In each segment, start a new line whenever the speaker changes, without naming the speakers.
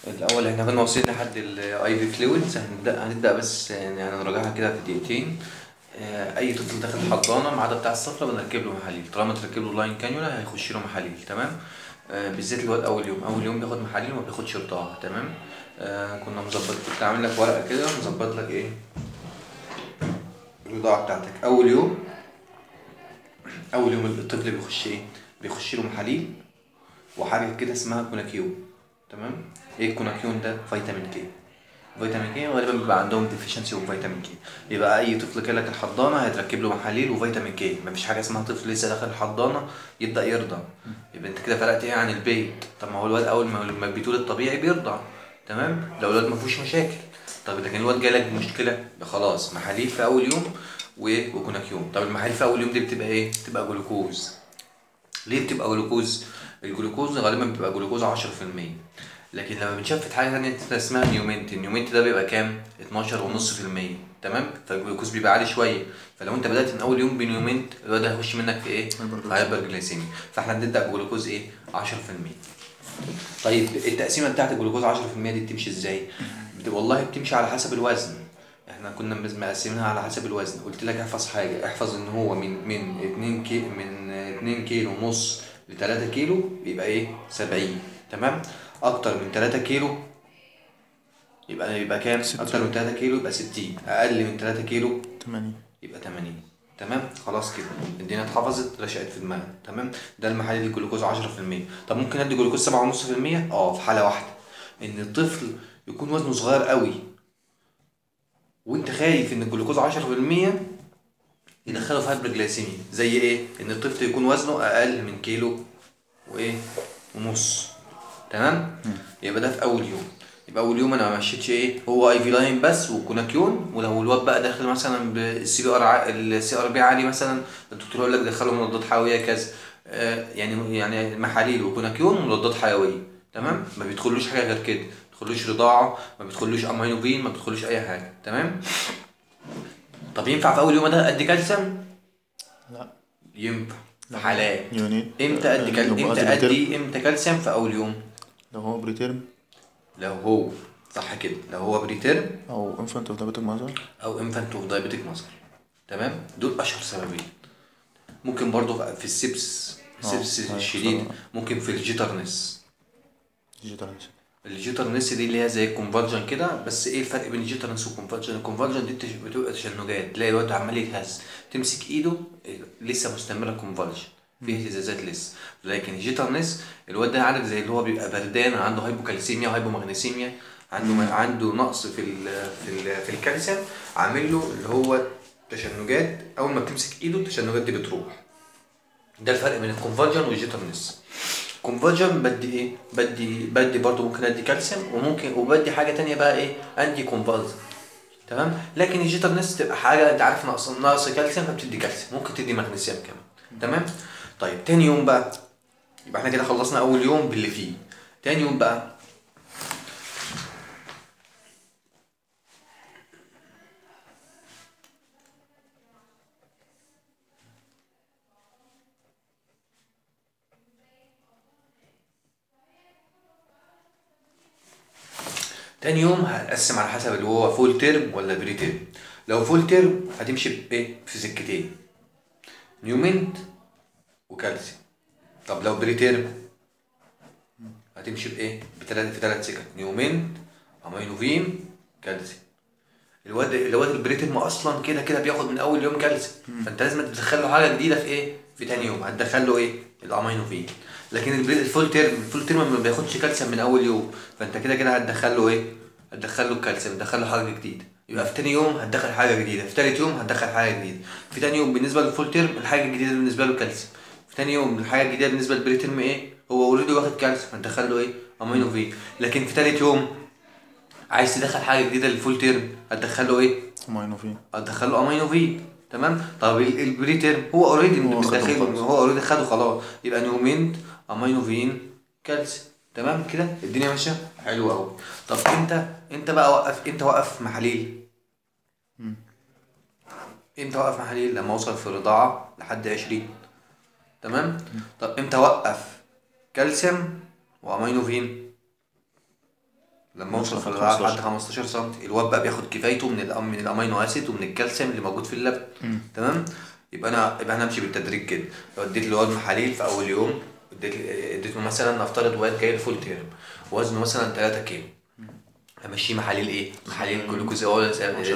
الأول احنا كنا واصلين لحد الاي في فلويدز هنبدأ هنبدأ بس يعني هنراجعها كده في دقيقتين آه، أي طفل داخل حضانة ما عدا بتاع الصفرة بنركب له محاليل طالما تركب له لاين كانيولا هيخش له محاليل تمام آه، بالذات الواد أول يوم أول يوم بياخد محاليل وما بياخدش رضاعة تمام آه، كنا مظبط كنت عامل لك ورقة كده مظبط لك إيه الرضاعة بتاعتك أول يوم أول يوم الطفل بيخش إيه بيخش له محاليل وحاجة كده اسمها كوناكيو تمام ايه الكوناكيون ده فيتامين كي فيتامين كي غالبا بيبقى عندهم ديفيشنسي اوف فيتامين كي يبقى اي طفل كده لك الحضانه هيتركب له محاليل وفيتامين كي مفيش حاجه اسمها طفل لسه داخل الحضانه يبدا يرضع يبقى انت كده فرقت ايه عن البيت طب ما هو الواد اول ما ما بيتولد طبيعي بيرضع تمام لو الواد ما فيهوش مشاكل طب لكن الواد جالك بمشكله يبقى خلاص محاليل في اول يوم و- وكوناكيون طب المحاليل في اول يوم دي بتبقى ايه بتبقى جلوكوز ليه بتبقى جلوكوز؟ الجلوكوز غالبا بيبقى جلوكوز 10% لكن لما بنشفت حاجه ثانيه اسمها نيومنت النيومنت ده بيبقى كام 12.5% تمام فالجلوكوز بيبقى عالي شويه فلو انت بدات من اول يوم بنيومنت الواد هيخش منك في ايه
Hyperglycemia.
هايبر جليسيميا فاحنا بنبدا بجلوكوز ايه 10% طيب التقسيمه بتاعت الجلوكوز 10% دي بتمشي ازاي بت- والله بتمشي على حسب الوزن احنا كنا مز- مقسمينها على حسب الوزن قلت لك احفظ حاجه احفظ ان هو من من 2 كي من 2 كيلو ونص ل 3 كيلو يبقى ايه 70 تمام اكتر من 3 كيلو يبقى يبقى كام اكتر من 3 كيلو يبقى 60 اقل من 3 كيلو
80
يبقى 80 تمام خلاص كده الدنيا اتحفظت رشقت في دماغك تمام ده المحاليل الجلوكوز 10% طب ممكن ادي جلوكوز 7.5% اه في حاله واحده ان الطفل يكون وزنه صغير قوي وانت خايف ان الجلوكوز 10% يدخله في هايبرجلايسيميا زي ايه ان الطفل يكون وزنه اقل من كيلو وايه ونص تمام يبقى ده في اول يوم يبقى اول يوم انا ما مشيتش ايه هو اي في لاين بس وكوناكيون ولو الواد بقى داخل مثلا بالسي بي ار السي ار بي عالي مثلا الدكتور يقول لك دخله مضادات حيويه كذا آه يعني يعني محاليل وكوناكيون ومضادات حيويه تمام ما بيدخلوش حاجه غير كده ما بيدخلوش رضاعه ما بيدخلوش امينوفين ما بيدخلوش اي حاجه تمام طب ينفع في اول يوم ده ادي كالسيوم
لا
ينفع في حالات
يونيت
امتى ادي كال...
لو
امتى
قصدي
ادي امتى كالسيوم في اول يوم
لو هو بريتيرم
لو هو صح كده لو هو بريتيرم
او انفانت اوف دايبيتك ماذر
او انفانت اوف دايبيتك ماسل تمام دول اشهر سببين ممكن برضو في السبس السبس
أيوة،
الشديد
بصراحة.
ممكن في الجيترنس
ديجيتاليز
الجيترنس دي اللي هي زي الكونفرجن كده بس ايه الفرق بين الجيترنس والكونفرجن الكونفرجن دي بتش- بتبقى تشنجات تلاقي الواد عمال يتهز تمسك ايده إيه، لسه مستمره كونفرجن فيه اهتزازات لسه لكن الجيترنس الواد ده عارف زي اللي هو بيبقى بردان عنده هايبوكالسيميا وهايبومغنيسيميا عنده عنده نقص في ال في ال في الكالسيوم عامل له اللي هو تشنجات اول ما بتمسك ايده التشنجات دي بتروح ده الفرق بين الكونفرجن والجيترنس كونفرجن بدي ايه بدي بدي برضو ممكن ادي كالسيوم وممكن وبدي حاجه تانية بقى ايه انتي كونفرجن تمام لكن الجيترنس تبقى حاجه انت عارف ناقص ناقص كالسيوم فبتدي كالسيوم ممكن تدي مغنيسيوم كمان تمام طيب تاني يوم بقى يبقى احنا كده خلصنا اول يوم باللي فيه تاني يوم بقى تاني يوم هنقسم على حسب اللي هو فول تيرم ولا بري تيرم لو فول تيرم هتمشي بايه في سكتين نيومنت وكالسيوم طب لو بري تيرم هتمشي بايه بثلاث في ثلاث سكك نيومنت امينوفين كالسيوم الواد الواد البريتم اصلا كده كده بياخد من اول يوم كالسيوم فانت لازم تدخل له حاجه جديده في ايه في تاني يوم هتدخل له ايه الامينوفين لكن البري- الفول تيرم الفول تيرم ما بياخدش كالسيوم من اول يوم فانت كده كده هتدخل له ايه هتدخل له الكالسيوم هتدخل له حاجه جديده يبقى في تاني يوم هتدخل حاجه جديده في تالت يوم هتدخل حاجه جديده في تاني يوم بالنسبه للفول تيرم الحاجه الجديده بالنسبه له كالسيوم في تاني يوم الحاجه الجديده بالنسبه للبري تيرم ايه هو اوريدي واخد كالسيوم هتدخل له ايه امينوفين لكن في تالت يوم عايز تدخل حاجه جديده للفول تيرم هتدخل له ايه
امينوفين
هتدخل له امينوفين تمام طب ال- البري تيرم هو اوريدي
هو خده
مدخل
خلاص.
هو اوريدي خده خلاص يبقى نيومنت امينوفين كالسيوم تمام كده الدنيا ماشيه حلوه قوي طب انت انت بقى وقف انت وقف محاليل
مم.
امتى وقف محاليل لما اوصل في الرضاعه لحد 20 تمام طب امتى وقف كالسيوم وامينوفين لما اوصل في
لحد
الرضاعه
15.
لحد 15 سم الواد بقى بياخد كفايته من الأم من الامينو اسيد ومن الكالسيوم اللي موجود في اللبن تمام يبقى انا يبقى انا همشي بالتدريج كده لو اديت الواد محاليل في اول يوم اديت اديته مثلا نفترض واد جاي الفول تيرم وزنه مثلا 3 كيلو همشيه محاليل ايه؟ محاليل جلوكوز اول 10%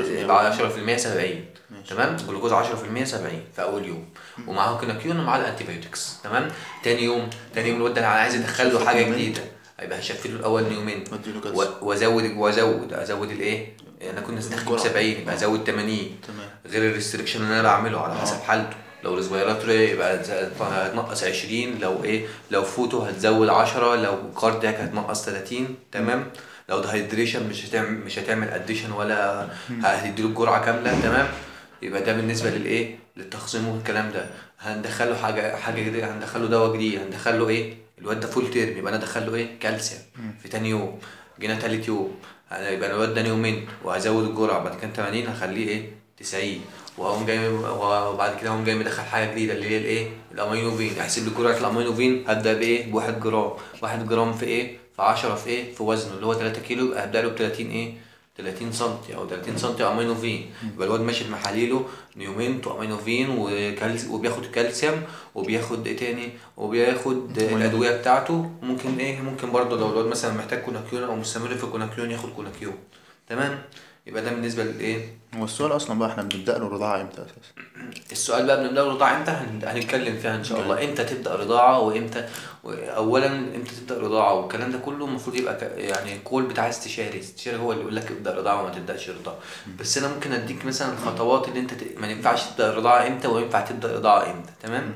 70 تمام جلوكوز 10% 70 في اول يوم ومعاه كيناكيون ومعاه الانتيبيوتكس تمام تاني يوم تاني يوم الواد ده انا عايز ادخل له حاجه جديده هيبقى هشفت له الاول نيومين
اديله كالسيوم.
و- وازود وازود ازود الايه؟ انا كنا نستخدم
الجرعة.
70 يبقى ازود 80
تمام
غير الريستريكشن اللي انا بعمله على حسب حالته لو ريسبيراتوري يبقى ز- هتنقص 20 لو ايه لو فوتو هتزود 10 لو كاردياك هتنقص 30 تمام لو دهيدريشن مش هتعمل مش هتعمل اديشن ولا هتديله الجرعه كامله تمام يبقى ده بالنسبه للايه للتخصيم والكلام ده هندخله حاجه حاجه جديده هندخله دواء جديد هندخله ايه الواد ده فول تيرم يبقى انا ادخله ايه كالسيوم في تاني يوم جينا تالت يوم أنا يبقى الواد ده يومين وهزود الجرعه بعد كده 80 هخليه ايه 90 وهقوم جاي وبعد كده هقوم جاي مدخل حاجه جديده اللي هي الايه الامينوفين احسب لي جرعه الامينوفين هبدا بايه بواحد جرام واحد جرام في ايه في 10 في ايه في وزنه اللي هو 3 كيلو يبقى هبدا له ب 30 ايه 30 سم او 30 سم امينوفين يبقى الواد ماشي بمحاليله نيومنت وامينوفين وكالس وبياخد كالسيوم وبياخد ايه تاني وبياخد الادويه بتاعته ممكن ايه ممكن برضه لو الواد مثلا محتاج كوناكيون او مستمر في كوناكيون ياخد كوناكيون تمام يبقى ده بالنسبه للايه
هو السؤال اصلا بقى احنا بنبدا له الرضاعه امتى اساسا
السؤال بقى بنبدا الرضاعه امتى هن- هنتكلم فيها ان شاء الله امتى تبدا رضاعه وامتى و- اولا امتى تبدا رضاعه والكلام ده كله المفروض يبقى ك- يعني كول بتاع استشاري استشاري هو اللي يقول لك ابدا رضاعه وما تبداش رضاعه بس انا ممكن اديك مثلا الخطوات اللي انت ت... ما ينفعش تبدا الرضاعه امتى وينفع تبدا رضاعه امتى تمام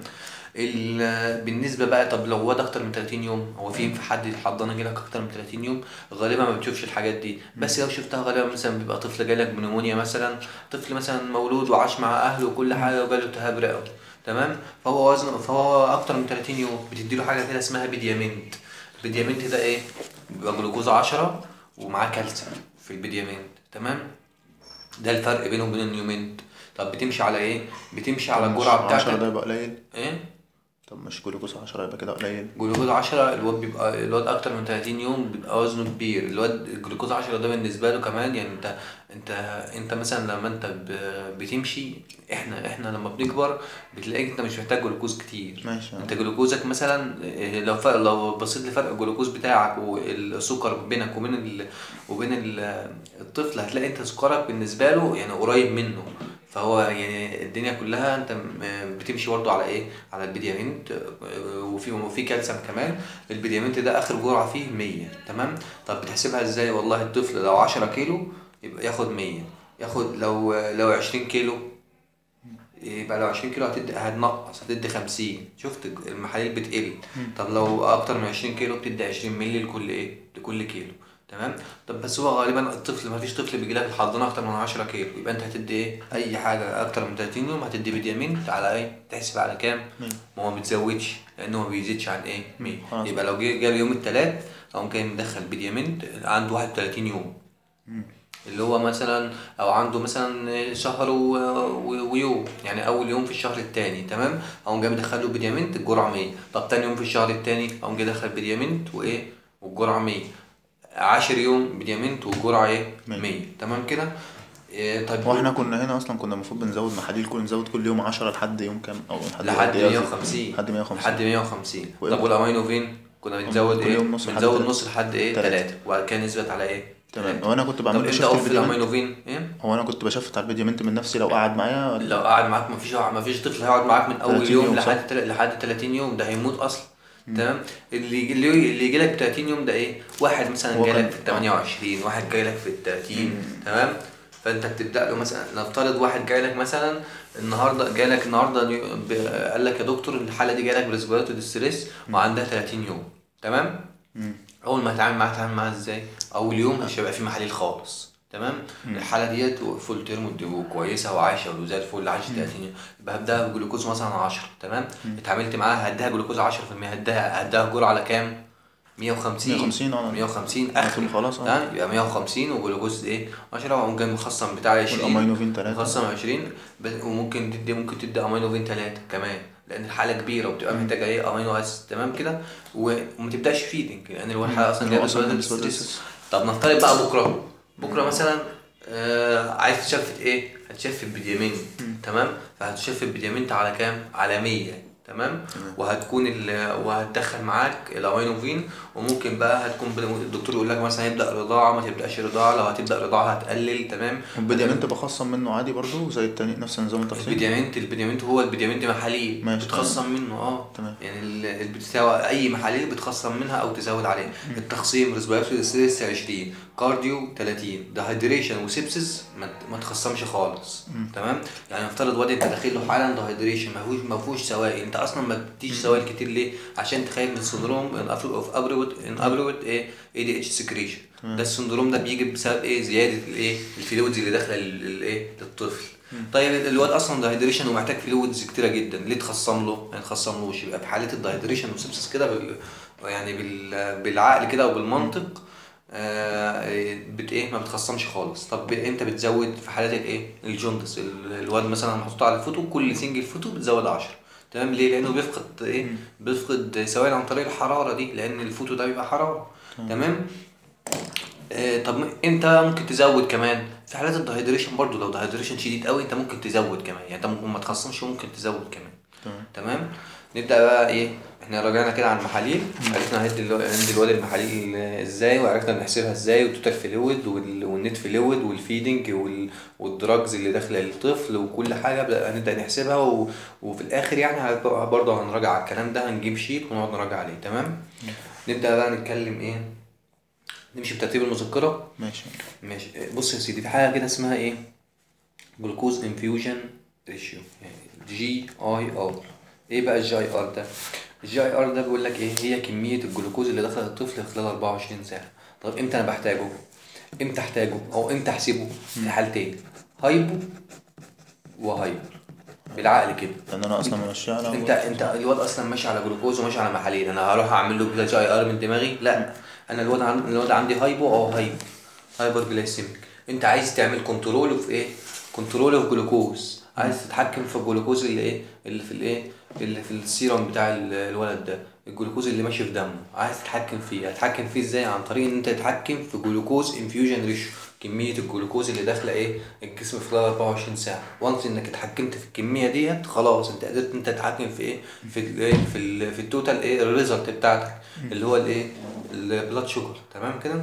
ال- بالنسبه بقى طب لو واد اكتر من 30 يوم هو في في حد الحضانه جالك اكتر من 30 يوم غالبا ما بتشوفش الحاجات دي بس لو شفتها غالبا مثلا بيبقى طفل جالك بنمونيا مثلا طفل مثلا مولود وعاش مع اهله وكل حاجه وجاله التهاب رئوي تمام فهو وزنه فهو اكتر من 30 يوم بتديله حاجه كده اسمها بيديامنت البيديامنت ده ايه بيبقى جلوكوز 10 ومعاه كالسيوم في البيديامنت تمام ده الفرق بينه وبين النيومنت طب بتمشي على ايه بتمشي على الجرعه
10 ده
بتاعتك
يبقى قليل
ايه
طب مش جلوكوز 10 يبقى كده قليل
جلوكوز 10 الواد بيبقى الواد اكتر من 30 يوم بيبقى وزنه كبير الواد الجلوكوز 10 ده بالنسبه له كمان يعني انت انت انت مثلا لما انت ب- بتمشي احنا احنا لما بنكبر بتلاقيك انت مش محتاج جلوكوز كتير
ماشي
انت جلوكوزك مثلا إيه، لو فرق لو بصيت لفرق الجلوكوز بتاعك والسكر بينك وبين ال... وبين ال... الطفل هتلاقي انت سكرك بالنسبه له يعني قريب منه فهو يعني الدنيا كلها انت م- بتمشي برضه على ايه على البيديامنت اه، وفي وفي كالسيوم كمان البيديامنت ده اخر جرعه فيه 100 تمام طب بتحسبها ازاي والله الطفل لو 10 كيلو يبقى ياخد 100 ياخد لو لو 20 كيلو يبقى لو 20 كيلو هتدي هتنقص هتدي 50 شفت المحاليل بتقل طب لو اكتر من 20 كيلو بتدي 20 مللي لكل ايه لكل كيلو تمام طب بس هو غالبا الطفل ما فيش طفل بيجي لك الحضانه اكتر من 10 كيلو يبقى انت هتدي ايه اي حاجه اكتر من 30 يوم هتدي بيديامين على ايه تحسب على كام ما هو ما بتزودش لانه ما بيزيدش عن ايه 100
خلاص.
يبقى لو جه جه يوم الثلاث اقوم جاي مدخل بيديامين عنده 31 يوم اللي هو مثلا او عنده مثلا شهر و... و... ويوم يعني اول يوم في الشهر الثاني تمام اقوم جاي مدخله بيديامنت الجرعه 100 طب تاني يوم في الشهر الثاني اقوم جاي دخل بيديامنت وايه والجرعه 100 10 يوم بيديامنت والجرعه ايه
100.
100 تمام كده إيه طيب
هو احنا كنا هنا اصلا كنا المفروض بنزود محاليل كل نزود كل يوم 10 لحد يوم كام او
لحد
قد إيه قصدي؟
150
لحد 150
لحد 150
وإيه؟
طب والامينوفين كنا بنزود
كل
ايه
يوم نص لحد
بنزود
تلاتة.
نص لحد ايه
تلاتة.
3 وبعد كده نثبت على ايه
تمام
تلاتة.
هو انا كنت
طب
بعمل
انت
شفت
اوف
البيديامنت
الامينوفين ايه
هو انا كنت بشفت على البيديامنت من نفسي لو قعد معايا ولا-
لو قعد معاك مفيش مفيش طفل هيقعد معاك من اول
30
يوم,
يوم،
لحد تل... لحد 30 يوم ده هيموت اصلا تمام اللي يجي- اللي اللي يجي لك 30 يوم ده ايه واحد مثلا
هو
جاي
كان-
لك في ال 28 واحد جاي لك في ال 30 تمام فانت بتبدا له مثلا نفترض واحد جاي لك مثلا النهارده جاي لك النهارده نيو- ب- قال لك يا دكتور الحاله دي جاي لك بريسبيراتوري ستريس وعندها 30 يوم تمام
مم.
اول ما هتعامل معاها هتعامل معاها ازاي اول يوم مش هيبقى فيه محاليل خالص تمام الحاله ديت فول تيرم ودي- كويسه وعايشه وزي الفل عايشه 30 يوم يبقى هبداها بجلوكوز مثلا 10 تمام اتعاملت معاها هديها جلوكوز 10% هديها هديها جرعه على كام 150
150 اه
150
اخر
اخر
خلاص اه
تمام يبقى 150 وجلوكوز ايه 10 وقوم جاي مخصم بتاع 20
والامينوفين 3
مخصم 20 ب- وممكن تدي ممكن تدي امينوفين 3 كمان لان الحاله كبيره وبتبقى محتاجه ايه امينو اسيد تمام كده و- وما تبداش فيدنج لان الحاله اصلا
هو
جايه
أصلاً
بسبب
بالنسبة
الستريس طب نفترض بقى بكره بكره مثلا آه عايز تشفت ايه هتشفت بديامنت تمام فهتشفت بديامنت على كام على 100 تمام وهتكون ال... وهتدخل معاك الاوينوفين وممكن بقى هتكون ب- الدكتور يقول لك مثلا ابدا رضاعه ما تبداش رضاعه لو هتبدا رضاعه هتقلل تمام
البديامنت بخصم منه عادي برضو زي التاني نفس نظام التخصيص
البديامنت البديامنت هو البديامنت محاليل
ماشي،
بتخصم منه اه
تمام.
يعني ال- ال- بتساوي اي محاليل بتخصم منها او تزود عليه التخصيم ريسبيراتوري ستريس 20 كارديو 30 دهيدريشن وسيبسس ما ت- ما تخصمش خالص تمام يعني نفترض واد انت داخل له حالا دهيدريشن ما فيهوش ما فيهوش سوائل انت اصلا ما بتديش سوائل كتير ليه عشان تخيل من السندروم اوف ابروت ان ابروت ايه اي دي اتش سكريشن ده السندروم ده بيجي بسبب ايه زياده الايه الفلويدز اللي داخله لل- للايه للطفل طيب الواد اصلا دهيدريشن ومحتاج فلويدز كتيره جدا ليه تخصم له ما تخصملوش يبقى في حاله الدهيدريشن والسبسس كده بال- يعني بال- بالعقل كده وبالمنطق آه، بت ايه ما بتخصمش خالص طب انت بتزود في حالات الايه الجوندس ال- الواد مثلا محطوط على الفوتو كل سنجل فوتو بتزود 10 تمام ليه لانه بيفقد ايه بيفقد سوائل عن طريق الحراره دي لان الفوتو ده بيبقى حراره تمام آه، طب م- انت ممكن تزود كمان في حالات الدهيدريشن برضو لو دهيدريشن شديد قوي انت ممكن تزود كمان يعني انت ممكن ما تخصمش ممكن تزود كمان
تمام
تمام نبدا بقى ايه احنا راجعنا كده عن المحاليل عرفنا هندي الو- هندي الواد المحاليل ازاي وعرفنا بنحسبها ازاي والتوتال فلويد وال- والنت فلويد والفيدنج وال- والدراجز اللي داخله للطفل وكل حاجه بقى هنبدا نحسبها و... وفي الاخر يعني هنبقى برضه هنراجع على الكلام ده هنجيب شيت ونقعد نراجع عليه تمام نبدا بقى نتكلم ايه نمشي بترتيب المذكره
ماشي
ماشي بص يا سيدي في حاجه كده اسمها ايه جلوكوز انفيوجن ريشيو جي اي ار ايه بقى الجي اي ار ده الجي اي ار ده بيقول لك ايه هي كميه الجلوكوز اللي دخل الطفل خلال 24 ساعه طب امتى انا بحتاجه امتى احتاجه او امتى احسبه في حالتين هايبو وهايبر بالعقل كده
لان انا اصلا ماشي على
انت انت الواد اصلا ماشي على جلوكوز وماشي على محاليل انا هروح اعمل له كده جي اي ار من دماغي لا انا الواد عن... الواد عندي هايبو او هايبو هايبر جلايسيميك انت عايز تعمل كنترول في ايه كنترول اوف جلوكوز عايز تتحكم في الجلوكوز اللي ايه اللي في الايه اللي في السيرم بتاع ال- الولد ده الجلوكوز اللي ماشي في دمه عايز تتحكم فيه هتتحكم فيه ازاي عن طريق ان انت تتحكم في جلوكوز انفيوجن ريشيو كميه الجلوكوز اللي داخله ايه الجسم في خلال 24 ساعه وانس انك اتحكمت في الكميه ديت خلاص انت قدرت انت تتحكم في ايه في ال ايه في ال في التوتال ايه الريزلت بتاعتك اللي هو الايه البلاد شوجر تمام كده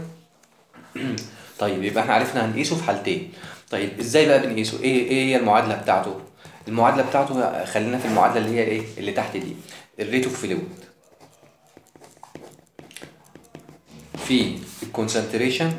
طيب يبقى احنا عرفنا هنقيسه في حالتين طيب ازاي بقى بنقيسه ايه ايه هي المعادله بتاعته المعادله بتاعته خلينا في المعادله اللي هي ايه اللي تحت دي الريت اوف فلويد في الكونسنتريشن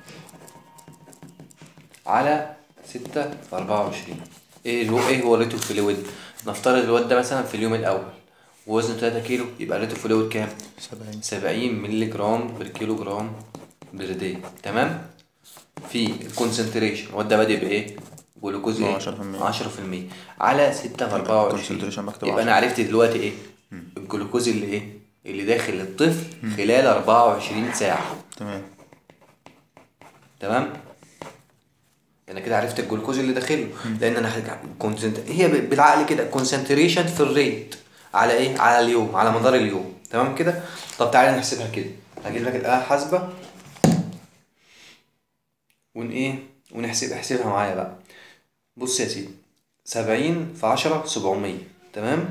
على 6 في 24 ايه هو ايه هو الريت اوف فلويد نفترض الواد ده مثلا في اليوم الاول وزنه 3 كيلو يبقى الريت اوف فلويد كام
70
70 مللي جرام بر كيلو جرام بر داي تمام في الكونسنتريشن الواد ده بادئ بايه جلوكوز ايه
10%.
10% على 6 في 24
concentration بكتب
يبقى انا عرفت دلوقتي ايه الجلوكوز اللي ايه اللي داخل الطفل خلال 24 ساعه
تمام
تمام انا كده عرفت الجلوكوز اللي داخله لان انا هرجع كونسنت هي ب- بالعقل كده كونسنتريشن في الريت على ايه على اليوم على مدار اليوم تمام كده طب تعالى نحسبها كده هجيب لك الاله الحاسبه ون ايه ونحسب احسبها معايا بقى بص يا سيدي 70 في 10 700 تمام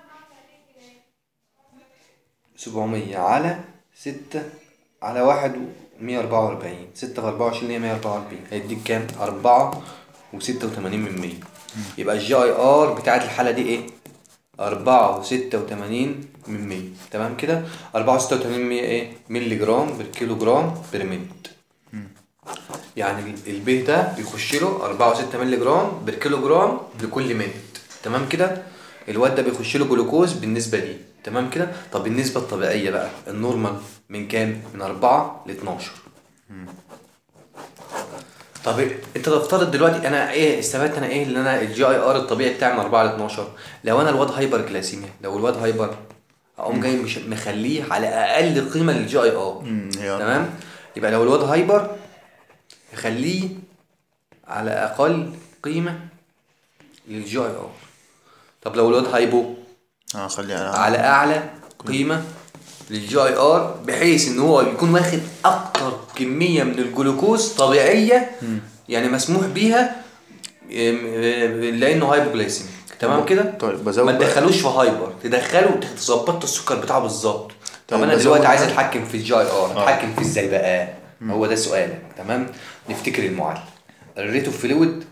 700 على 6 على 1 144 6 في 24 اللي هي 144 هيديك كام؟ 4 و86 من 100 يبقى الجي اي ار بتاعت الحالة دي ايه؟ 4 و86 من 100 تمام كده؟ 4 و86 من 100 ايه؟ مللي جرام بالكيلو جرام بير مينت يعني ال- البيه ده بيخش له 4 و6 مللي جرام بالكيلو جرام لكل مينت تمام كده الواد ده بيخش له جلوكوز بالنسبه دي تمام كده طب النسبه الطبيعيه بقى النورمال من كام من 4 ل 12 طب انت تفترض دلوقتي انا ايه استفدت انا ايه اللي انا الجي اي ار الطبيعي بتاعي من 4 ل 12 لو انا الواد هايبر جلاسيميا لو الواد هايبر اقوم جاي مش مخليه على اقل قيمه للجي اي ار
امم هي
تمام يبقى لو الواد هايبر خليه على اقل قيمه للجي اي ار طب لو الواد هايبو
اه خلي على
على اعلى قيمه للجي اي ار بحيث ان هو يكون واخد اكتر كميه من الجلوكوز طبيعيه يعني مسموح بيها إم، إم، لانه هايبوجلايسيميك تمام كده
طيب، بزود
ما
بقى-
تدخلوش في هايبر تدخله ظبطت السكر بتاعه بالظبط طب
طيب،
انا
بزود
دلوقتي عايز
بقى-
اتحكم في الجي ار اتحكم فيه ازاي بقى هو ده سؤالك تمام نفتكر المعادله الريت اوف فلويد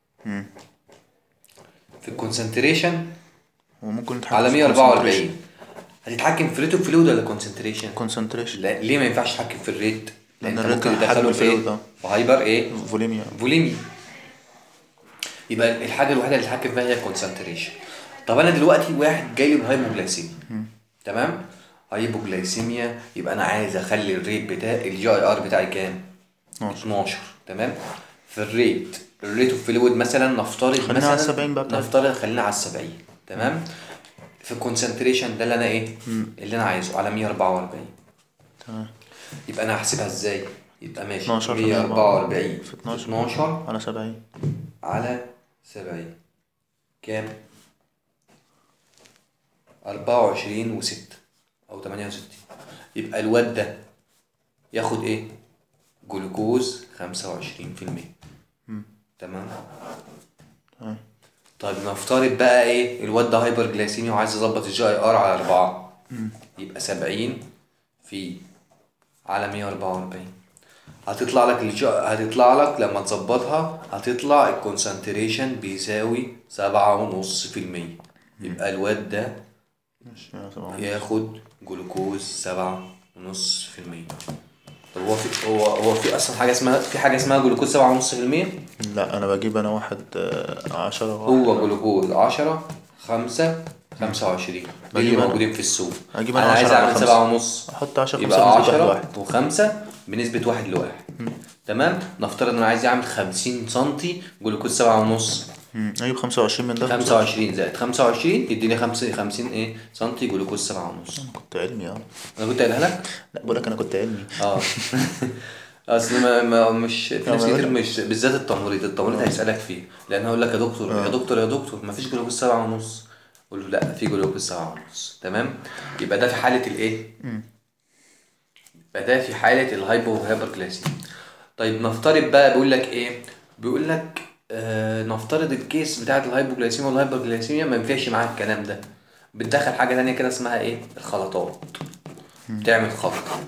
في الكونسنتريشن
وممكن نتحكم
على
في
144 هتتحكم في ريت اوف فلويد ولا كونسنتريشن؟
كونسنتريشن
لا ليه ما ينفعش تتحكم في الريت؟
لأن
انت
الريت
ممكن
حجم
تدخله في
الفلويد
ايه؟
ده.
في هايبر ايه؟
فوليميا
فوليمي يبقى الحاجه الوحيده اللي تتحكم فيها هي الكونسنتريشن طب انا دلوقتي واحد جاي له هايبوجلايسيميا تمام هايبوجلايسيميا يبقى انا عايز اخلي الريت بتاع الجي اي ار بتاعي كام
12.
12 تمام في الريت الريت اوف فلويد مثلا نفترض
خلينا
مثلا
على 70 بقى بتاعتي.
نفترض خلينا على 70 تمام في الكونسنتريشن ده اللي انا ايه اللي انا عايزه على 144
تمام
يبقى انا هحسبها ازاي يبقى ماشي
12 في
144
في 12
12
على 70
على سبعين كام؟ أربعة وعشرين وستة أو تمانية وستين يبقى الواد ده ياخد إيه؟ جلوكوز خمسة وعشرين في المية تمام؟
تمام
طيب نفترض بقى إيه؟ الواد ده هايبر جلايسيميا وعايز يظبط الجي أي آر على أربعة يبقى سبعين في على مية وأربعة وأربعين هتطلع لك الج... هتطلع لك لما تظبطها هتطلع الكونسنتريشن بيساوي سبعة ونص في المية يبقى الواد ده
ماشي يا سبعة.
ياخد جلوكوز سبعة ونص في المية طب هو في هو هو في اصلا حاجه اسمها في حاجه اسمها جلوكوز سبعة ونص في المية
لا انا بجيب انا واحد آه، عشرة واحد.
هو جلوكوز عشرة خمسة خمسة وعشرين دي اللي
بجيب أنا.
موجودين في السوق
أجيب
انا
أنا
عايز
عشرة على
اعمل
خمسة.
سبعة ونص
احط 10
يبقى
5 بنسبة
10
واحد
وخمسة بنسبة واحد لواحد تمام نفترض ان انا عايز اعمل 50 سنتي جلوكوز سبعة ونص
مم. اجيب 25 من ده
25 زائد 25 يديني 50 50 ايه سنتي جلوكوز سبعة ونص
انا كنت علمي اه
انا كنت قايلها لك؟
لا بقول لك انا كنت علمي
اه اصل ما, ما مش في
لا،
ناس
ما
كتير
بقول-
مش بالذات التمريض التمريض هيسالك فيه لان هيقول لك يا دكتور يا دكتور يا دكتور ما فيش جلوكوز سبعة ونص قول له لا في جلوكوز سبعة ونص تمام يبقى ده في حاله الايه؟ يبقى ده في حاله الهايبو هايبرجلاسيميا طيب نفترض بقى بيقول لك ايه؟ بيقول لك آه نفترض الكيس بتاعت الهايبوجلايسيميا والهايبرجلايسيميا ما ينفعش معاك الكلام ده بتدخل حاجه تانية كده اسمها ايه؟ الخلطات بتعمل خلطه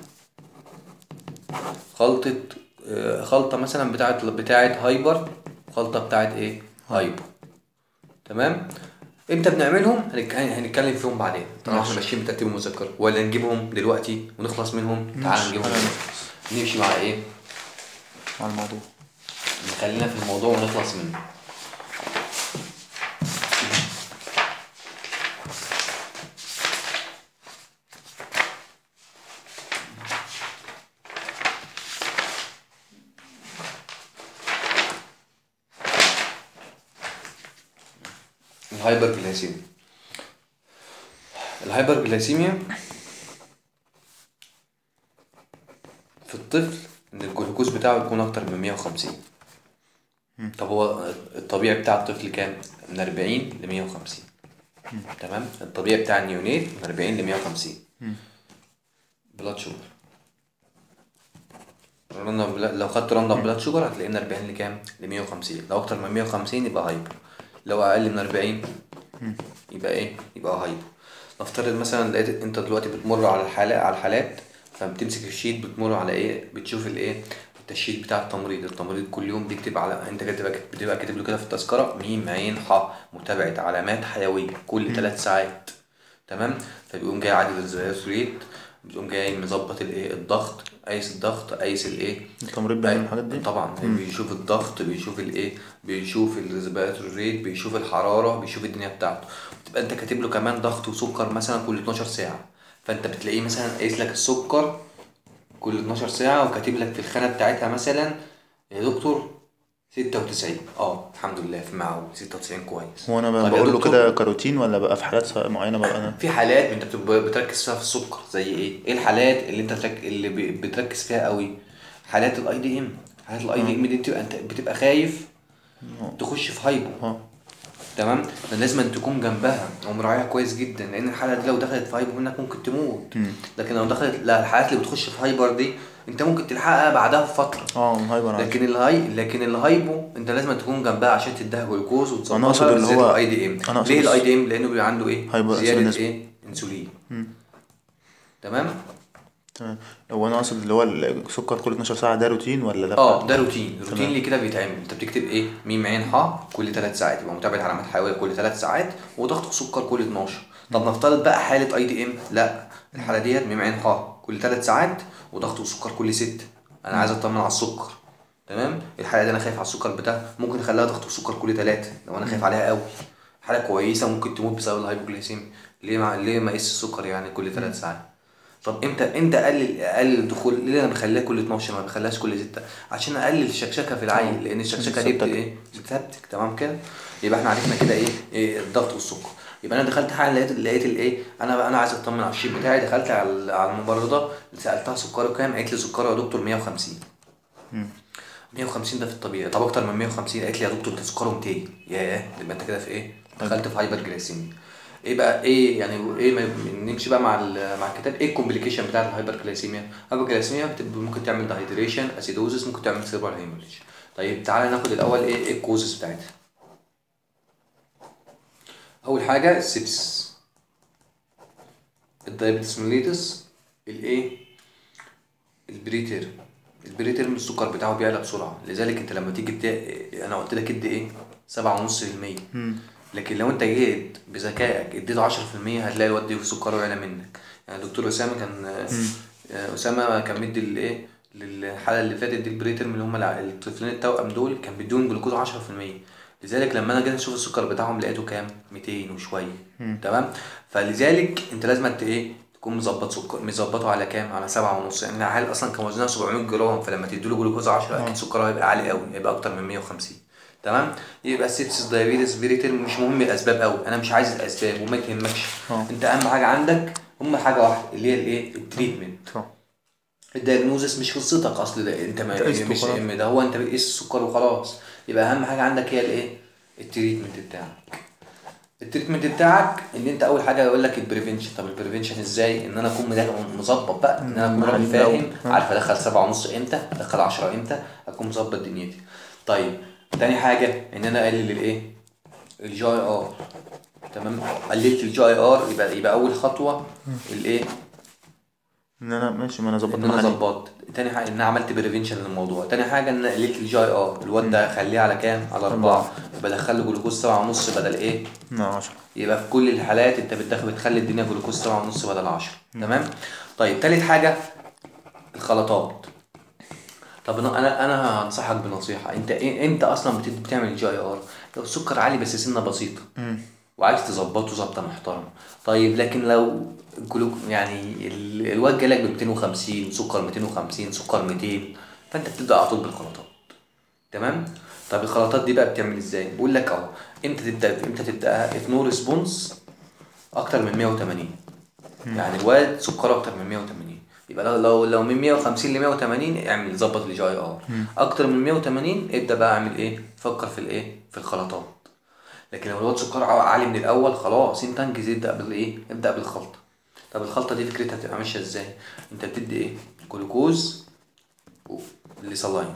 خلطة آه، خلطة مثلا بتاعت بتاعت هايبر خلطة بتاعت ايه؟ هايبر تمام؟ امتى بنعملهم؟ هنك- هنتكلم فيهم بعدين طبعا احنا ماشيين بترتيب المذكر ولا نجيبهم دلوقتي ونخلص منهم؟ تعال نجيبهم
خلينا
نمشي مع ايه؟
على الموضوع
نخلينا في الموضوع ونخلص منه الهايبرجلايسيميا الهايبرجلايسيميا في الطفل ان الجلوكوز بتاعه يكون اكتر من 150 طب هو الطبيعي بتاع الطفل كام؟ من 40 ل 150 تمام؟ الطبيعي بتاع النيونيت من 40 ل 150 بلاد شوجر راندوم بلا- لو خدت راندوم بلاد شوجر هتلاقيه من 40 لكام؟ ل 150 لو اكتر من 150 يبقى هايبر لو اقل من 40 يبقى ايه؟ يبقى هايبر نفترض مثلا لقيت انت دلوقتي بتمر على الحالات على الحالات فبتمسك الشيت بتمر على ايه؟ بتشوف الايه؟ التشيت بتاع التمريض التمريض كل يوم بيكتب على انت كاتب بتبقى كاتب له كده في التذكره ميم عين ح متابعه علامات حيويه كل ثلاث ساعات تمام فبيقوم جاي عادل الزياس ريت بيقوم جاي مظبط الايه الضغط قايس الضغط قايس الايه
التمريض بيعمل الحاجات دي
طبعا بيشوف الضغط بيشوف الايه بيشوف الريسبيراتوري ريت بيشوف الحراره بيشوف الدنيا بتاعته تبقى انت كاتب له كمان ضغط وسكر مثلا كل 12 ساعه فانت بتلاقيه مثلا قايس لك السكر كل 12 ساعه وكاتب لك في الخانه بتاعتها مثلا يا دكتور 96 اه الحمد لله في معقول 96 كويس
هو انا
طب يا
بقول له
دكتور،
كده كاروتين ولا بقى في حالات معينه بقى انا
في حالات انت بتبقى بتركز فيها في السكر زي ايه؟ ايه الحالات اللي انت ترك... اللي ب- بتركز فيها قوي؟ حالات الاي دي ام حالات الاي دي ام دي بتبقى انت بتبقى خايف تخش في هايبو
اه
تمام لازم أن تكون جنبها ومراعيها كويس جدا لان الحاله دي لو دخلت في هايبر منك ممكن تموت
مم.
لكن لو دخلت لا الحالات اللي بتخش في هايبر دي انت ممكن تلحقها بعدها بفتره
اه هايبر عادي
لكن الهاي لكن الهايبو انت لازم تكون جنبها عشان تديها جلوكوز
أنا أقصد
وتظبطها
اللي
بالذات
هو-
الاي دي ام
أنا أقصد
ليه
بس-
الاي دي ام لانه بيبقى عنده ايه
هايبر
زياده
أنسولينيزم.
ايه انسولين
مم.
تمام
تمام هو انا اقصد اللي هو السكر كل 12 ساعه ده روتين ولا ده
اه ده روتين روتين
تمام.
اللي كده بيتعمل انت بتكتب ايه ميم عين ح كل 3 ساعات يبقى متابعه علامات حيويه كل 3 ساعات وضغط سكر كل 12 طب نفترض بقى حاله اي دي ام لا الحاله ديت ميم عين ح كل 3 ساعات وضغط سكر كل 6 انا عايز اطمن على السكر تمام الحاله دي انا خايف على السكر بتاعها ممكن اخليها ضغط سكر كل 3 لو انا خايف عليها قوي حاله كويسه ممكن تموت بسبب الهايبوجليسيميا ليه مع... ليه ما اقيس السكر يعني كل 3 ساعات طب امتى امتى اقلل اقلل الدخول ليه انا بخليها كل 12 ما بخليهاش كل 6 عشان اقلل الشكشكه في العين لان الشكشكه دي بت-
بتثبتك.
ايه بتثبتك تمام كده يبقى احنا عرفنا كده ايه, إيه الضغط والسكر يبقى انا دخلت حاجه لقيت لقيت الايه انا انا عايز اطمن على الشيب بتاعي دخلت على على الممرضه سالتها سكره كام قالت لي سكره يا دكتور 150
مم.
150 ده في الطبيعي طب اكتر من 150 قالت لي يا دكتور ده سكره 200 ياه يبقى انت كده في ايه دخلت في هايبر جلايسيميا ايه بقى ايه يعني ايه ما نمشي بقى مع ال- مع الكتاب ايه الكومبليكيشن بتاعت الهايبر جلايسيميا الهايبر جلايسيميا بتبقى ممكن تعمل دهيدريشن اسيدوزس ممكن تعمل سيربر هيموريج طيب تعالى ناخد الاول ايه ايه الكوزز بتاعتها اول حاجه السبس الدايابيتس ميليتس الايه البريتير البريتير السكر بتاعه بيعلى بسرعه لذلك انت لما تيجي بتا... انا قلت لك ادي ايه سبعة ونص في المية
مم.
لكن لو انت جيت بذكائك اديته 10% هتلاقي الواد ده سكره يعلى منك يعني دكتور اسامه كان آه، اسامه كان مدي الايه للحاله اللي فاتت دي البريترم اللي هم الع- الطفلين التوأم دول كان بيديهم جلوكوز 10% لذلك لما انا جيت اشوف السكر بتاعهم لقيته كام 200 وشويه تمام فلذلك انت لازم انت ايه تكون مظبط سكر مظبطه على كام على سبعة ونص يعني العيال اصلا كان وزنها 700 جرام فلما تديله جلوكوز 10 اكيد سكره هيبقى عالي قوي هيبقى اكتر من 150 تمام يبقى السيبسس دايابيتس بريتر مش مهم الاسباب قوي انا مش عايز الاسباب وما يهمكش
اه.
انت اهم حاجه عندك هم حاجه واحده اللي هي الايه التريتمنت
صح
الدايجنوزس مش قصتك اصل ده انت ما
انت قسته
مش
خلاص.
ده هو انت بتقيس السكر وخلاص يبقى اهم حاجه عندك هي الايه التريتمنت بتاعك التريتمنت بتاعك ان انت اول حاجه يقول لك البريفنشن طب البريفنشن ازاي ان انا اكون مدا- مظبط بقى ان انا اكون
مم.
راجل
من
فاهم
الأول.
عارف ادخل سبعة ونص امتى ادخل 10 امتى اكون مظبط دنيتي طيب تاني حاجه ان انا اقلل الايه الجي اي ار تمام قللت الجي اي ار يبقى يبقى اول خطوه الايه
ان انا ماشي ما انا ظبطت
ان انا
محلي.
ظبطت تاني حاجه ان انا عملت بريفنشن للموضوع تاني حاجه ان انا قللت الجي اي ار الواد ده اخليه على كام على اربعه بدخل له جلوكوز سبعة ونص بدل ايه
نعم 10
يبقى في كل الحالات انت بتدخل بتخلي الدنيا جلوكوز سبعة ونص بدل 10 تمام طيب تالت حاجه الخلطات طب انا انا انا هنصحك بنصيحه انت ايه انت اصلا بت- بتعمل جي اي ار لو السكر عالي بس سنه بسيطه وعايز تظبطه ظبطه محترمه طيب لكن لو الجلوك يعني ال- الواد جالك ب 250 سكر 250 سكر 200 فانت بتبدا على طول بالخلطات تمام طب الخلطات دي بقى بتعمل ازاي بقول لك اهو امتى تبدا امتى تبداها اف نو ريسبونس اكتر من 180 يعني الواد سكره اكتر من 180 يبقى لو لو لو من 150 ل 180 اعمل ظبط الجي اي ار اكتر من 180 ابدا بقى اعمل ايه فكر في الايه في الخلطات لكن لو الواد سكر عالي من الاول خلاص انت انجز ابدا بالايه ابدا بالخلطه طب الخلطه دي فكرتها بتبقى ماشيه ازاي انت بتدي ايه جلوكوز لصلاين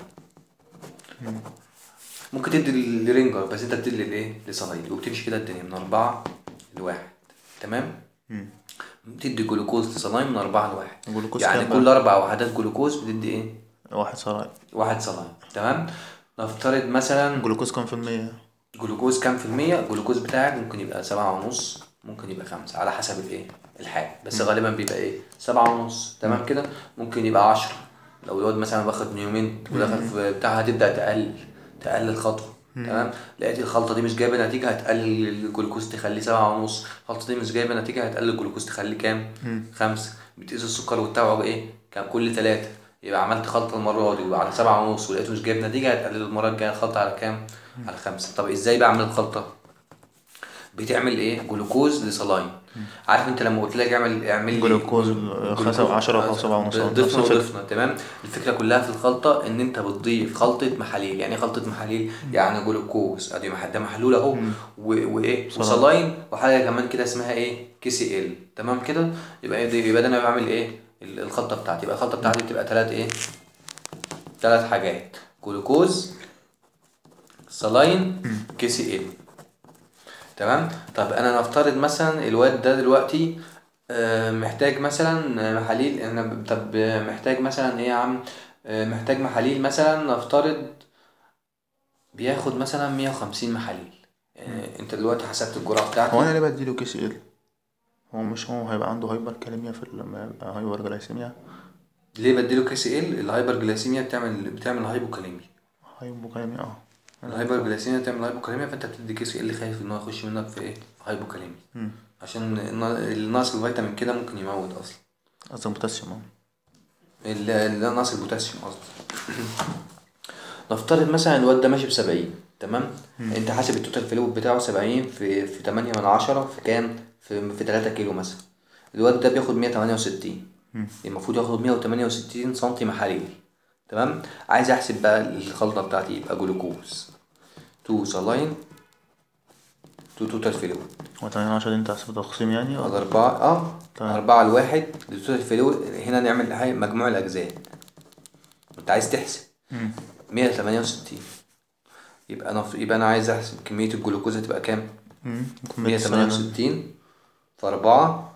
ممكن تدي لرينجر بس انت بتدي لايه لصلاين وبتمشي كده الدنيا من أربعة لواحد تمام
مم.
بتدي جلوكوز لصلاين من أربعة لواحد
جلوكوز
يعني
كام
كل
بقى؟
أربع وحدات جلوكوز بتدي ايه
واحد صراحة
واحد صلاين تمام نفترض مثلا
جلوكوز كام في المية
جلوكوز كام في المية الجلوكوز بتاعك ممكن يبقى سبعة ونص ممكن يبقى خمسة على حسب الايه الحاجة بس غالبا بيبقى ايه سبعة ونص تمام كده ممكن يبقى عشرة لو الواد مثلا واخد نيومين ودخل في بتاع هتبدأ تقلل تقلل خطوة تمام لقيت الخلطة دي مش جايبة نتيجة هتقلل الجلوكوز تخليه سبعة ونص الخلطة دي مش جايبة نتيجة هتقلل الجلوكوز تخليه كام خمسة بتقيس السكر وتتابعه بايه كان كل ثلاثة يبقى عملت خلطة المرة دي وعلى سبعة ونص ولقيته مش جايب نتيجة هتقلل المرة الجاية الخلطة على كام؟ على خمسة طب ازاي بعمل الخلطة؟ بتعمل ايه جلوكوز لصلاين عارف انت لما قلت لك اعمل اعمل لي
جلوكوز
جلوكوز-
خمسة وعشرة أو سبعة ونص. نفس
ضفنا
الفكرة.
وضفنا تمام الفكره كلها في الخلطه ان انت بتضيف خلطه محاليل يعني ايه خلطه محاليل يعني جلوكوز ادي مح- ده محلول اهو و- وايه
صلاين.
وصلاين وحاجه كمان كده اسمها ايه كي سي ال تمام كده يبقى إيه دي- يبقى ده انا بعمل ايه ال- الخلطه بتاعتي يبقى الخلطه بتاعتي بتبقى ثلاث ايه ثلاث حاجات جلوكوز صلاين كي سي ال تمام طب انا نفترض مثلا الواد ده دلوقتي آه، محتاج مثلا آه، محاليل انا ب- طب آه، محتاج مثلا ايه يا عم آه، محتاج محاليل مثلا نفترض بياخد مثلا 150 محاليل يعني انت دلوقتي حسبت الجرعه
هو
بتاعتي
أنا ليه بديله كي سي ال؟ هو مش هو هيبقى عنده هايبر كاليميا في لما يبقى هايبر جلايسيميا
ليه بديله كي سي ال الهايبر جلايسيميا بتعمل بتعمل هايبوكاليميا
هايبوكاليميا اه
الهايبر جلايسيميا بتعمل هايبوكاليميا فانت بتدي كي سي ال خايف ان هو يخش منك في ايه في هايبوكاليميا
مم.
عشان النا- النقص الفيتامين كده ممكن يموت اصلا
قصدي بوتاسيوم اه
ال- اللي ناقص البوتاسيوم قصدي نفترض مثلا الواد ده ماشي بسبعين تمام انت حاسب التوتال فلويد بتاعه سبعين في في تمانية من عشرة في كام في في تلاتة كيلو مثلا الواد ده بياخد مية تمانية وستين المفروض ياخد مية وتمانية وستين سنتي محاليل تمام عايز احسب بقى الخلطة بتاعتي يبقى جلوكوز تو سلاين تو توتال فلويد
هو تمانية عشرة دي انت حسب تقسيم يعني
على
ولا
أربعة اه
تمام.
أربعة لواحد للتوتال فلويد هنا نعمل حاجة مجموع الأجزاء أنت عايز تحسب
مم.
مية تمانية وستين يبقى أنا يبقى أنا عايز أحسب كمية الجلوكوز هتبقى كام؟
مم. ممكن
مية
بس
تمانية
أنا-
وستين في أربعة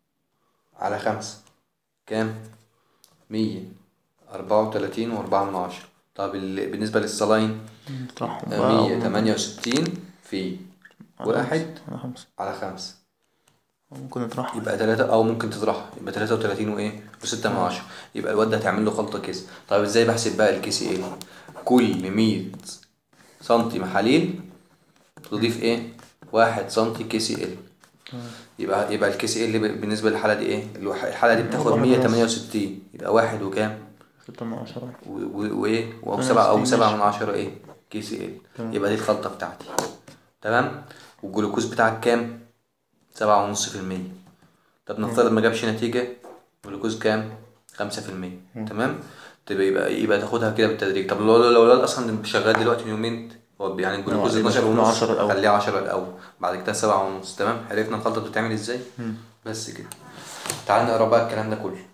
على خمسة كام؟ مية أربعة وتلاتين وأربعة من عشرة طب ال- بالنسبة للصلاين
نطرحهم بقى
مية
و-
تمانية وستين في
على
واحد
خمسة. على خمسة
على خمسة
ممكن نطرحهم
يبقى تلاتة أو ممكن تطرحها يبقى تلاتة وتلاتين وإيه وستة من عشرة يبقى الواد ده هتعمل له خلطة كيس طيب إزاي بحسب بقى الكي سي إيه كل مية سنتي محاليل تضيف إيه واحد سنتي كي سي إل يبقى يبقى الكي سي إل بالنسبة للحالة دي إيه الوح- الحالة دي بتاخد
واحد
مية
ونص.
تمانية وستين يبقى واحد وكام
ستة من عشرة
و- و- وإيه أو
تمانية
سبعة أو
وستين
سبعة
ماشي.
من عشرة إيه كي سي إل
تمام.
يبقى دي الخلطة بتاعتي تمام والجلوكوز بتاعك كام سبعة ونص في المية طب نفترض ما جابش نتيجة جلوكوز كام خمسة في المية تمام تبقى يبقى يبقى تاخدها كده بالتدريج طب لو لو الولد اصلا شغال دلوقتي يومين هو يعني الجلوكوز
آه، يبقى
12
خليه
ونص
10 الأول.
خليه 10 الاول بعد كده 7 ونص تمام عرفنا الخلطه بتتعمل ازاي بس كده تعال نقرا بقى الكلام ده كله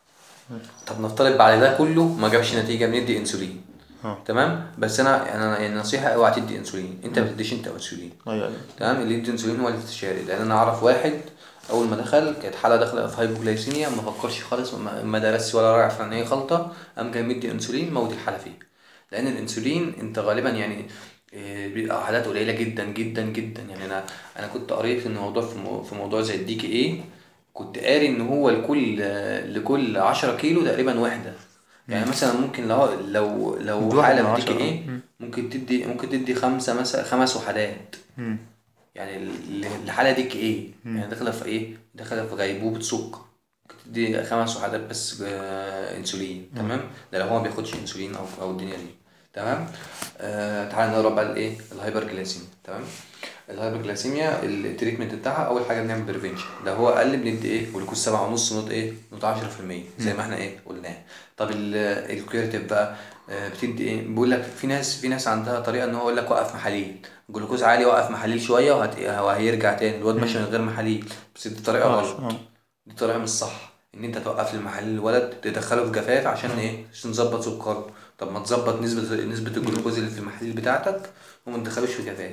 طب نفترض بعد ده كله ما جابش نتيجه بندي انسولين
اه
تمام بس انا انا يعني نصيحه اوعى تدي انسولين انت ما تديش انت انسولين
ايوه ايوه
تمام اللي يدي انسولين هو الاستشاري لان انا اعرف واحد اول ما دخل كانت حاله داخله في هايبوجلايسيميا ما فكرش خالص ما ما درسش ولا راعي عن ايه خلطه قام جاي مدي انسولين موت الحاله فيه لان الانسولين انت غالبا يعني إيه، بيبقى حالات قليله جدا جدا جدا يعني انا انا كنت قريت ان الموضوع في مو- في موضوع زي الدي كي ايه كنت قاري ان هو لكل لكل 10 كيلو تقريبا وحده يعني مثلا ممكن لو لو لو
واحد من
حاله في
عشرة،
دي كي ايه
مم.
ممكن تدي ممكن تدي خمسه مثلا خمس وحدات
مم.
يعني ال- الحالة دي ايه؟ يعني داخلة في ايه؟ داخلة في غيبوبة سكر ممكن تدي خمس وحدات بس آه، انسولين تمام؟ ده لو هو ما بياخدش انسولين او او الدنيا دي تمام؟ آه تعال نقرا بقى الايه؟ الهايبر جلايسيميا تمام؟ الهايبر جلايسيميا التريتمنت بتاعها اول حاجه بنعمل بريفنشن ده هو اقل بندي ايه؟ جلوكوز سبعة ونص نوت ايه؟ نوت 10% زي ما احنا ايه قلناه طب الكيوريتيف بقى آه، بتدي ايه؟ بيقول لك في ناس في ناس عندها طريقه ان هو يقول لك وقف محاليل جلوكوز عالي وقف محاليل شويه وهت... وهيرجع تاني الواد ماشي من غير محاليل بس دي طريقه
آه،
غلط
آه.
دي طريقه مش صح ان انت توقف المحاليل الولد تدخله في جفاف عشان ايه عشان تظبط سكره طب ما تظبط نسبه نسبه الجلوكوز اللي في المحاليل بتاعتك وما تدخلوش في جفاف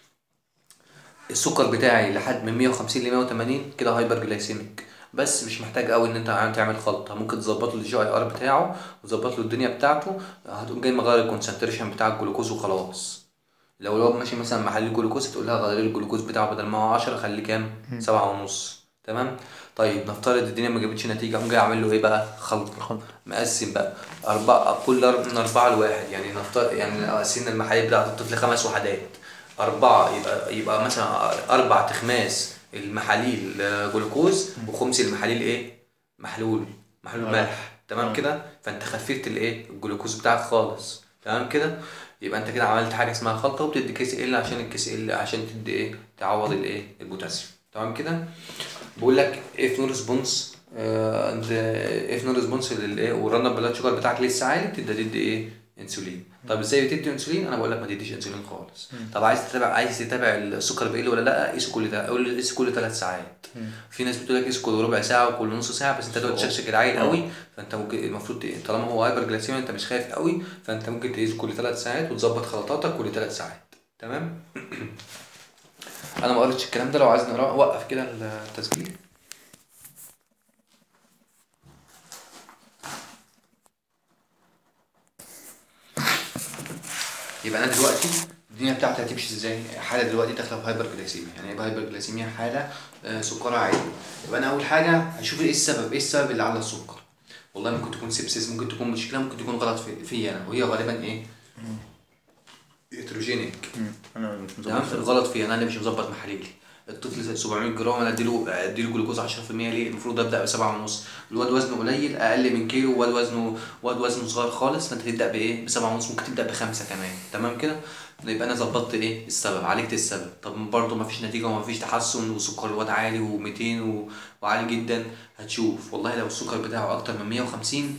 السكر بتاعي لحد من 150 ل 180 كده هايبر جلايسيميك بس مش محتاج قوي ان انت تعمل خلطه ممكن تظبط له الجي اي ار بتاعه وتظبط له الدنيا بتاعته هتقوم جاي مغير الكونسنتريشن بتاع الجلوكوز وخلاص لو لو ماشي مثلا محل الجلوكوز تقول لها غير الجلوكوز بتاعه بدل ما هو 10 خليه كام؟ سبعة ونص تمام؟ طيب نفترض الدنيا ما جابتش نتيجه اقوم جاي اعمل له ايه بقى؟ خلطه
خلطة.
مقسم بقى أربعة كل أر- من أربعة لواحد يعني نفترض يعني لو قسمنا المحاليل بتاعت الطفل خمس وحدات أربعة يبقى يبقى مثلا أربع تخماس المحاليل آه، جلوكوز وخمس المحاليل إيه؟ محلول محلول
آه.
ملح تمام كده؟ فأنت خففت الإيه؟ الجلوكوز بتاعك خالص تمام كده؟ يبقى انت كده عملت حاجه اسمها خلطه وبتدي كيس ال عشان الكيس ال عشان تدي ايه تعوض الايه البوتاسيوم تمام كده بقول لك if no response آه، and if no response للايه والرن بلاد شوجر بتاعك لسه عالي تبدا تدي ايه انسولين طب ازاي بتدي انسولين انا بقول لك ما تديش انسولين خالص طب عايز تتابع عايز تتابع السكر بيقل ولا لا قيسه كل ده اقول قيسه كل ثلاث ساعات في ناس بتقول لك قيسه كل ربع ساعه وكل نص ساعه بس انت دلوقتي شكشك العيل قوي فانت ممكن المفروض ت- طالما هو هايبر جلايسيميا انت مش خايف قوي فانت ممكن تقيسه كل ثلاث ساعات وتظبط خلطاتك كل ثلاث ساعات تمام انا ما قريتش الكلام ده لو عايز نقراه وقف كده التسجيل يبقى انا دلوقتي الدنيا بتاعتي هتمشي ازاي؟ حاله دلوقتي داخله في هايبر جلايسيميا، يعني ايه هايبر جلايسيميا؟ حاله آه، سكرها عالي. يبقى انا اول حاجه هشوف ايه السبب؟ ايه السبب اللي على السكر؟ والله ممكن تكون سيبسيس، ممكن تكون مشكله، ممكن تكون غلط في فيا انا وهي غالبا ايه؟ هيتروجينيك
مم. انا مش
تمام
مظبط
الغلط فيا انا اللي مش مظبط محاليلي الطفل 700 جرام انا اديله اديله جلوكوز 10% ليه المفروض ابدا بسبعة ونص الواد وزنه قليل اقل من كيلو واد وزنه واد وزنه صغير خالص فانت تبدا بايه بسبعة ونص ممكن تبدا بخمسة كمان تمام كده يبقى انا ظبطت ايه السبب عالجت السبب طب برضه مفيش نتيجه ومفيش تحسن وسكر الواد عالي و200 و... وعالي جدا هتشوف والله لو السكر بتاعه اكتر من 150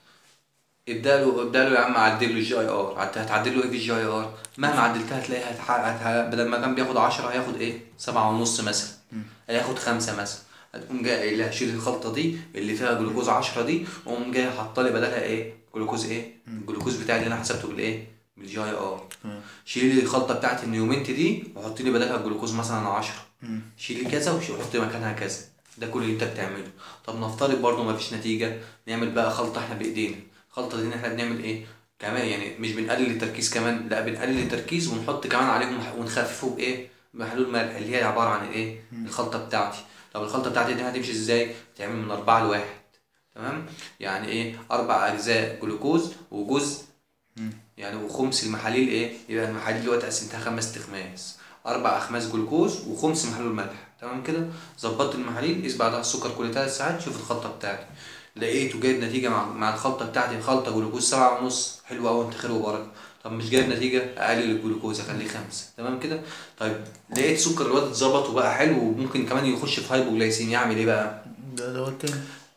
ابدا له ابدا له يا عم عدل له الجي اي ار هتعدل له ايه في الجي اي ار مهما عدلتها هتلاقيها هتحقق هتح- بدل ما كان بياخد 10 هياخد ايه سبعة ونص مثلا هياخد خمسة مثلا هتقوم جاي قايل لها شيل الخلطة دي اللي فيها جلوكوز 10 دي وقوم جاي حاطة لي بدلها ايه جلوكوز ايه الجلوكوز بتاعي اللي انا حسبته بالايه بالجي اي ار
تمام.
شيل لي الخلطة بتاعت النيومنت دي وحط لي بدلها الجلوكوز مثلا 10
مم.
شيل كذا وحط مكانها كذا ده كل اللي انت بتعمله طب نفترض برضه مفيش نتيجه نعمل بقى خلطه احنا بايدينا الخلطه دي ان احنا بنعمل ايه كمان يعني مش بنقلل التركيز كمان لا بنقلل التركيز ونحط كمان عليهم مح- ونخففه بايه بمحلول ملح اللي هي عباره عن ايه الخلطه بتاعتي طب الخلطه بتاعتي دي هتمشي ازاي تعمل من أربعة لواحد تمام يعني ايه اربع اجزاء جلوكوز وجزء يعني وخمس المحاليل ايه يبقى المحاليل دلوقتي قسمتها خمس تخماس اربع اخماس جلوكوز وخمس محلول ملح تمام كده ظبطت المحاليل قيس بعدها السكر كل ثلاث ساعات شوف الخلطه بتاعتي لقيته جايب نتيجه مع, مع الخلطه بتاعتي خلطه جلوكوز سبعة ونص حلو قوي انت خير وبركه طب مش جايب نتيجه اقلل الجلوكوز اخليه خمسه تمام كده طيب لقيت سكر الواد اتظبط وبقى حلو وممكن كمان يخش في هايبوجلايسيميا اعمل ايه بقى
ده ده التاني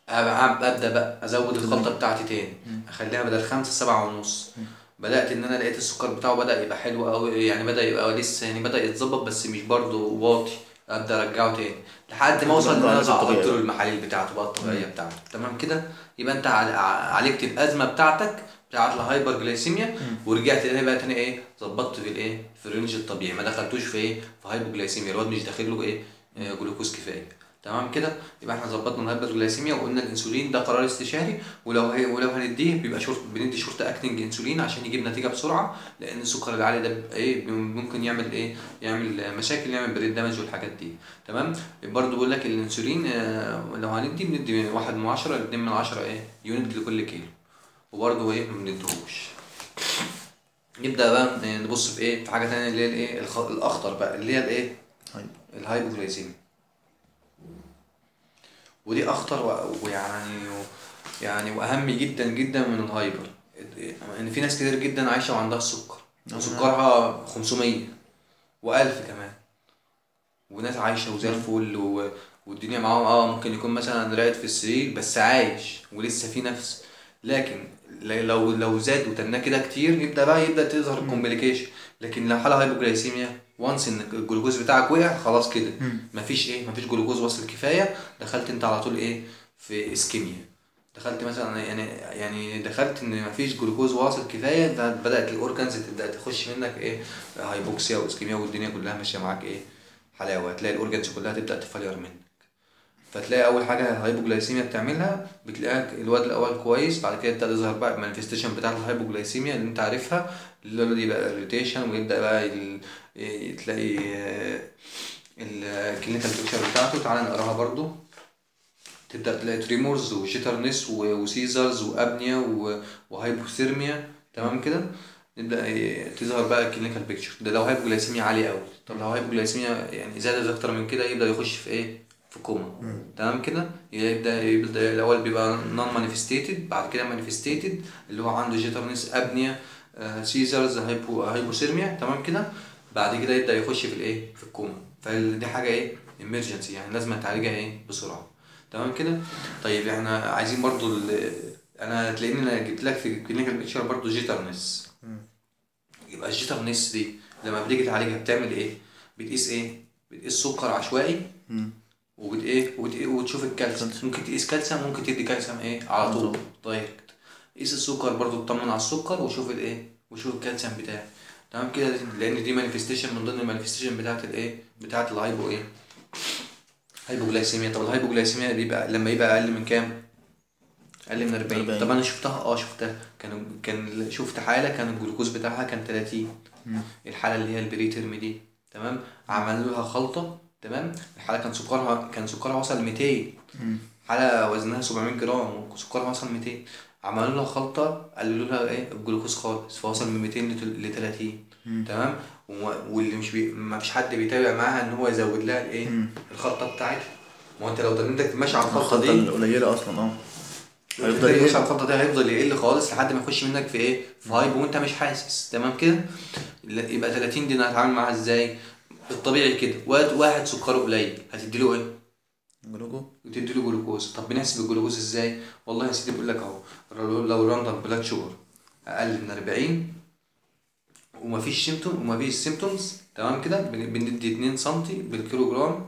أب- ابدا بقى ازود الخلطه بتاعتي تاني اخليها بدل خمسة سبعة ونص بدات ان انا لقيت السكر بتاعه بدا يبقى حلو قوي يعني بدا يبقى لسه يعني بدا يتظبط بس مش برضه واطي ابدا ارجعه تاني لحد ما اوصل ان انا
النسبة الطبيعية.
ظبطت له المحاليل بتاعته بقى الطبيعيه بتاعته تمام كده يبقى انت عال- ع- عالجت الازمه بتاعتك بتاعت الهايبر جلايسيميا ورجعت تاني بقى تاني ايه ظبطت في الايه في الرينج الطبيعي ما دخلتوش في ايه في هايبوجلايسيميا الواد مش داخل له ايه آه، جلوكوز كفايه تمام كده يبقى احنا ظبطنا الهايبر جلايسيميا وقلنا الانسولين ده قرار استشاري ولو هي ولو هنديه بيبقى شورت بندي شورت اكتنج انسولين عشان يجيب نتيجه بسرعه لان السكر العالي ده بيبقى ايه ممكن يعمل ايه يعمل مشاكل يعمل بريد دامج والحاجات دي تمام برضه بقول لك الانسولين آه، لو هندي بندي واحد من عشرة لاتنين من عشرة ايه يونت لكل كيلو وبرضه ايه ما بنديهوش نبدا بقى نبص في ايه في حاجه تانية اللي هي الايه الخ- الاخطر بقى اللي هي الايه
طيب
الهايبوغلايسيميا ودي اخطر و- ويعني يعني واهم جدا جدا من الهايبر ان في ناس كتير جدا عايشه وعندها السكر وسكرها 500 و1000 كمان وناس عايشه وزي الفل و... والدنيا معاهم اه ممكن يكون مثلا راقد في السرير بس عايش ولسه في نفس لكن ل- لو لو زاد وتناه كده كتير يبدا بقى يبدا تظهر الكومبليكيشن لكن لو حاله هايبوجلايسيميا وانس ان الجلوكوز بتاعك وقع خلاص كده مفيش ايه مفيش جلوكوز واصل كفايه دخلت انت على طول ايه في اسكيميا دخلت مثلا يعني يعني دخلت ان مفيش جلوكوز واصل كفايه ده بدات الاورجنز تبدا تخش منك ايه هايبوكسيا واسكيميا والدنيا كلها ماشيه معاك ايه حلاوه هتلاقي الاورجنز كلها تبدا تفلير منك فتلاقي اول حاجه الهايبوجلايسيميا بتعملها بتلاقي الواد الاول كويس بعد كده يبدا يظهر بقى المانيفستيشن بتاع الهايبوجلايسيميا اللي انت عارفها اللي هو يبقى اريتيشن ويبدا بقى ال... إيه، تلاقي الكلينيكال بيكتشر بتاعته تعالى نقراها برضو تبدا تلاقي تريمورز وشيترنس و- وسيزرز وابنيا و- وهايبوثيرميا تمام كده نبدا إيه، تظهر بقى الكلينيكال بيكتشر ده لو هايبوجلايسيميا عاليه قوي طب لو هايبوجلايسيميا يعني زادت اكتر من كده يبدا يخش في ايه في كوما تمام كده يبدا يبدا الاول بيبقى نون مانيفستيتد بعد كده مانيفستيتد اللي هو عنده جيترنس ابنيا سيزرز هايبو هايبوثيرميا تمام كده بعد كده يبدا يخش في الايه في الكوما فدي حاجه ايه امرجنسي يعني لازم تعالجها ايه بسرعه تمام كده طيب احنا عايزين برضو ال- انا تلاقيني انا جبت لك في الكلينيكال بيكتشر برضو جيترنس يبقى الجيترنس دي لما بتيجي تعالجها بتعمل ايه بتقيس ايه بتقيس سكر عشوائي
مم.
وبت ايه وبت إيه؟ وتشوف الكالسيوم ممكن تقيس كالسيوم ممكن تدي كالسيوم ايه على طول دايركت قيس السكر برضو اطمن على السكر وشوف الايه وشوف الكالسيوم بتاعك تمام كده لان دي مانيفستيشن من ضمن المانيفستيشن بتاعت الايه بتاعت الهايبو ايه هايبوجلايسيميا طب الهايبوجلايسيميا دي بقى لما يبقى اقل من كام اقل من 40
40.
طب انا شفتها اه شفتها كان كان شفت حاله كان الجلوكوز بتاعها كان 30 الحاله اللي هي البري تيرم دي تمام عملوا لها خلطه تمام الحاله كان سكرها كان سكرها وصل 200 حاله وزنها 700 جرام وسكرها وصل 200 عملوا لها خلطه قللوا لها ايه الجلوكوز خالص فوصل من 200 ل 30 تمام و- واللي مش بي... ما فيش حد بيتابع معاها ان هو يزود لها الايه الخلطه بتاعتها ما هو انت لو ضمنتك ماشي على الخلطه
الخلطة
دي
القليلة أصلا اه
هيفضل
هيفضل
يخش
يقل.
على الخلطه دي هيفضل يقل خالص لحد ما يخش منك في ايه في هايب وانت مش حاسس تمام كده لا، يبقى 30 دي انا هتعامل معاها ازاي الطبيعي كده واحد واحد سكره قليل هتدي له ايه
جلوكو
وتدي له جلوكوز طب بنحسب الجلوكوز ازاي والله يا سيدي بيقول لك اهو لو- لو راندم بلاد شوجر اقل من 40 ومفيش سيمتوم ومفيش سيمتومز تمام كده بن- بندي 2 سم بالكيلو جرام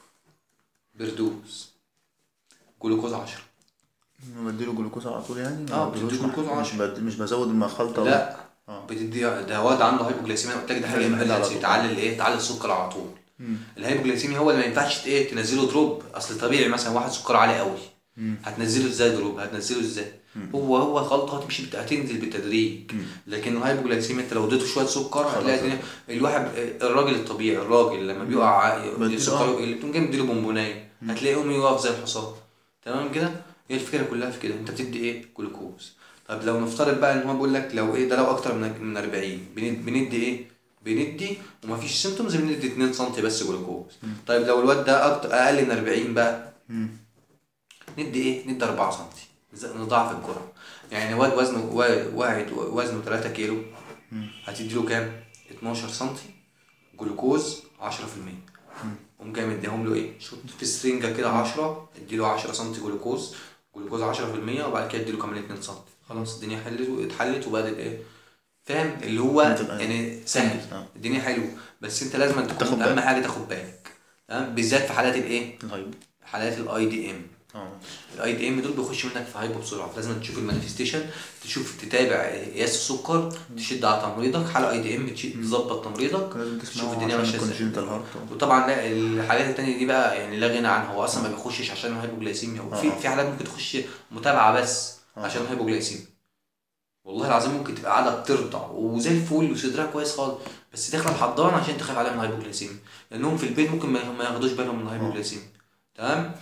بردوز جلوكوز 10
بديله جلوكوز على طول يعني ما
اه،
بديلوش
بتدي
مع-
جلوكوز على
مش بد... مش بزود مع خلطة
لا
اه
بتدي ده واد عنده هايبوجلايسيميا قلت لك ده حاجه
لازم يحل على
ايمرجنسي
طول.
تعلي الايه تعلي السكر على طول
مم.
الهايبوجلايسيميا هو اللي ما ينفعش ايه تنزله دروب اصل طبيعي مثلا واحد سكر عالي قوي
مم.
هتنزله ازاي دروب هتنزله ازاي هو هو خلطه هتمشي بت- هتنزل بالتدريج لكن الهايبوجلايسيميا انت لو اديته شويه سكر هتلاقي الدنيا الواحد الراجل الطبيعي الراجل لما بيقع
بديله
السكر
اه.
اللي بتقوم جاي مديله بونبونايه هتلاقيه يقوم يقف زي الحصان تمام كده هي الفكره كلها في كده انت بتدي ايه جلوكوز طب لو نفترض بقى ان هو بيقول لك لو ايه ده لو اكتر من من 40 بن- بندي ايه بندي ومفيش سيمتومز بندي 2 سم بس جلوكوز طيب لو الواد ده أكتر اقل من 40 بقى
مم.
ندي ايه ندي 4 سم ز- نضاعف الجرعه يعني واد وزنه وا- واحد وزنه 3 كيلو هتدي له كام 12 سم جلوكوز 10% قوم جاي مديهم له ايه شوت في سرنجه كده 10 ادي له 10 سم جلوكوز جلوكوز 10% وبعد كده ادي له كمان 2 سم خلاص الدنيا حلت واتحلت وبدات ايه فاهم اللي هو
بتبقى-
يعني سهل
آه.
الدنيا حلوه بس انت لازم
تاخد
تكون اهم
بالك.
حاجه تاخد بالك تمام بالذات في حالات الايه
الهايب
حالات الاي دي ام
اه
الاي دي ام دول بيخش منك في هايبو بسرعه لازم تشوف المانيفستيشن تشوف تتابع قياس السكر تشد على تمريضك حاله اي دي ام تظبط تمريضك
لازم
تشوف
تسمعه
الدنيا
عشان
ماشيه ازاي
الكونجنتال هارت
وطبعا لا الحاجات التانية دي بقى يعني لا غنى عنها هو اصلا ما بيخشش عشان الهايبوجلايسيميا وفي
آه.
في حالات ممكن تخش متابعه بس
آه.
عشان الهايبوجلايسيميا والله العظيم ممكن تبقى قاعده بترضع وزي الفل وصدرها كويس خالص بس داخله الحضانه عشان تخاف عليها من الهايبوجلايسيميا لانهم في البيت ممكن ما ما ياخدوش بالهم من الهايبوجلايسيميا تمام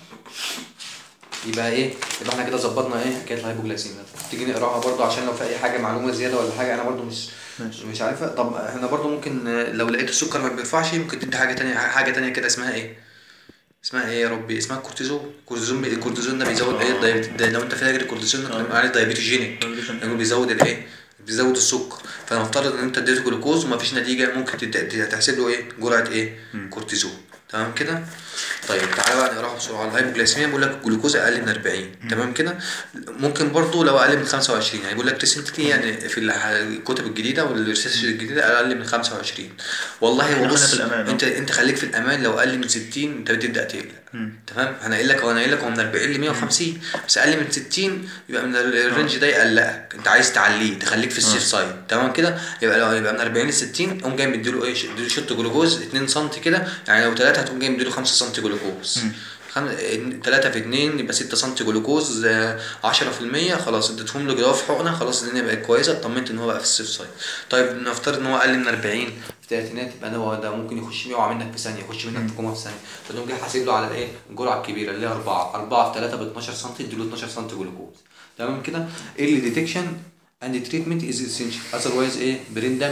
يبقى ايه يبقى احنا كده ظبطنا ايه حكايه الهايبوجلايسيميا تيجي نقراها برضو عشان لو في اي حاجه معلومه زياده ولا حاجه انا برضو مش
ماشي
مش عارفه طب احنا برضو ممكن آه، لو لقيت السكر ما بيرفعش ممكن تدي حاجه تانية حاجه تانية كده اسمها ايه اسمها ايه يا ربي اسمها الكورتيزون الكورتيزون بي- الكورتيزون ده بيزود ايه الدايبت ده لو انت فاكر الكورتيزون ده كنا عليه دايبيتوجينيك لانه بيزود الايه بيزود السكر فنفترض ان انت اديته جلوكوز ومفيش نتيجه ممكن تد- تحسب له ايه جرعه ايه كورتيزون تمام كده طيب تعالى بقى نقراها بسرعه الهايبوجلايسيميا بيقول لك الجلوكوز اقل من 40 تمام كده ممكن برضو لو اقل من 25 يعني بيقول لك ريسنتلي يعني في الح- الكتب الجديده والريسيرش الجديده اقل من 25 والله
إحنا
هو
خلينا
بص
في الأمان، آه.
انت انت خليك في الامان لو اقل من 60 انت بتبدا تقلق تمام انا قايل لك هو انا قايل لك هو من 40 ل 150 بس اقل من 60 يبقى من ال- الرينج ده يقلقك انت عايز تعليه تخليك في السيف سايد تمام كده يبقى لو يبقى من 40 ل 60 قوم جاي مديله ايه اديله شوت جلوكوز 2 سم كده يعني لو 3 هتقوم جاي مديله 5 سم جلوكوز خم... 3 في 2 يبقى 6 سم جلوكوز آه، 10% خلاص اديتهم له كده في حقنه خلاص الدنيا بقت كويسه اطمنت ان هو بقى في السيف سايد طيب نفترض ان هو اقل من 40 في الثلاثينات يبقى هو ده ممكن يخش يقع منك في ثانيه يخش منك في كوما في ثانيه فتقوم جاي حاسب له على الايه الجرعه الكبيره اللي هي 4 4 في 3 ب 12 سم اديله 12 سم جلوكوز تمام كده ايه اللي ديتكشن اند تريتمنت از اسينشال اذروايز ايه برين دامج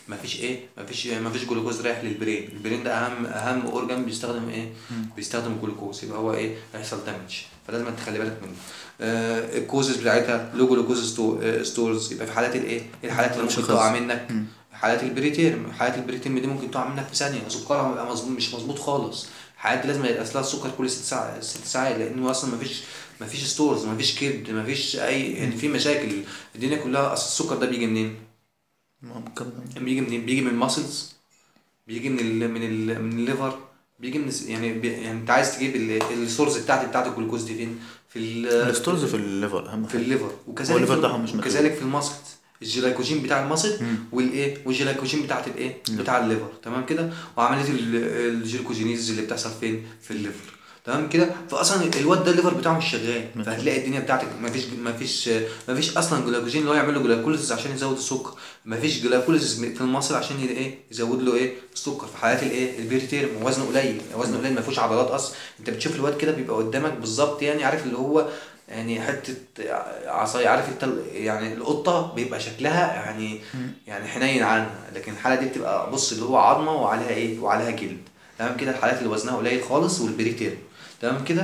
مفيش ايه مفيش مفيش جلوكوز رايح للبرين البرين ده اهم اهم اورجان بيستخدم ايه بيستخدم الجلوكوز يبقى هو ايه هيحصل دامج فلازم تخلي بالك منه آه الكوزز بتاعتها لو جلوكوز ستو آه ستورز يبقى في حالات الايه ايه الحالات اللي ممكن
شخص.
تقع منك حالات البريتيرم حالات البريتيرم دي ممكن تقع منك في ثانيه سكرها بيبقى مظبوط مش مظبوط خالص الحالات دي لازم يتقاس لها السكر كل ست ساعات ست ساعات لانه اصلا مفيش مفيش ستورز مفيش كبد مفيش اي يعني في مشاكل الدنيا كلها اصل السكر ده بيجي منين؟
ممكن
بيجي منين؟ بيجي من الماسلز بيجي من ال من ال من الليفر بيجي من الس- يعني بي يعني انت عايز تجيب ال- السورس بتاعت بتاعت الجلوكوز دي فين؟ في ال
الستورز في الليفر اهم
في
حاجه
الليفر
هو
وكذلك
الليفر
في
بتاعهم مش مكتوب.
وكذلك في الماسل الجلايكوجين بتاع الماسل والايه والجلايكوجين بتاعت الايه بتاع الليفر تمام كده وعمليه ال- الجلوكوجينيز اللي بتحصل فين في الليفر تمام كده فاصلا الواد ده الليفر بتاعه مش شغال فهتلاقي الدنيا بتاعتك مفيش مفيش مفيش اصلا جلايكوجين اللي هو يعمل له جلايكوليسيس عشان يزود السكر مفيش جلايكوليسيس في المصل عشان ي- ايه يزود له ايه السكر في حالات الايه البيريتيرم وزنه قليل وزنه قليل ما فيهوش عضلات اصلا انت بتشوف الواد كده بيبقى قدامك بالظبط يعني عارف اللي هو يعني حته عصايه عارف انت ال- يعني القطه بيبقى شكلها يعني يعني حنين عنها لكن الحاله دي بتبقى بص اللي هو عظمه وعليها ايه وعليها جلد تمام كده الحالات اللي وزنها قليل خالص والبريتيرم تمام كده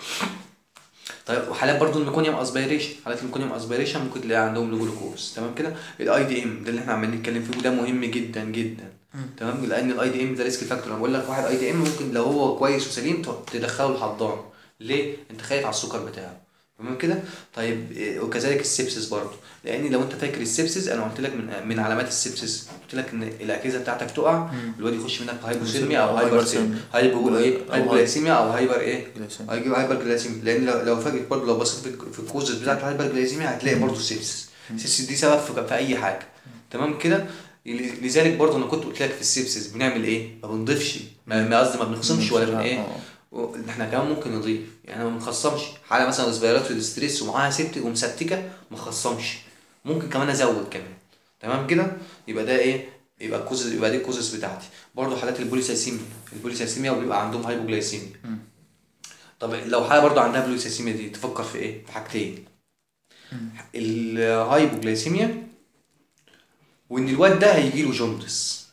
طيب وحالات برضو الميكونيوم اسبيريشن حالات الميكونيوم اسبيريشن ممكن تلاقي عندهم جلوكوز تمام كده الاي دي ام ده اللي احنا عمالين نتكلم فيه وده مهم جدا جدا تمام لان الاي دي ام ده ريسك فاكتور انا بقول لك واحد اي دي ام ممكن لو هو كويس وسليم ت- تدخله الحضانه ليه انت خايف على السكر بتاعه تمام كده طيب إيه، وكذلك السبسس برضه لان لو انت فاكر السبسس انا قلت لك من من علامات السبسس قلت لك ان الاجهزه بتاعتك تقع الواد يخش منك في هايبوثيرميا او
أو
هايبرثيرميا هايبو ايه
أو
هايبوغلايسيميا او هايبر ايه
جلايسيميا.
هيجيب هايبر جلايسيميا لان لو لو فاكر برضه لو بصيت في- في الكوزز بتاعت الهايبر جلايسيميا هتلاقي برضه السبسس السبسس دي سبب في, في اي حاجه تمام كده لذلك برضه انا كنت قلت لك في السبسس بنعمل ايه ما بنضيفش ما ما قصدي ما بنخصمش ولا بن ايه
آه.
و- احنا كمان ممكن نضيف يعني ما بنخصمش حاله مثلا ريسبيراتوري ستريس ومعاها سبتك ومسبتكه ما نخصمش ممكن كمان ازود كمان تمام كده يبقى ده ايه يبقى الكوزس يبقى دي الكوزس بتاعتي برضه حالات البوليسايسيميا البوليسايسيميا وبيبقى عندهم هايبوجلايسيميا طب لو حاله برضه عندها بوليسايسيميا دي تفكر في ايه في حاجتين الهايبوجلايسيميا وان الواد ده هيجي له جوندس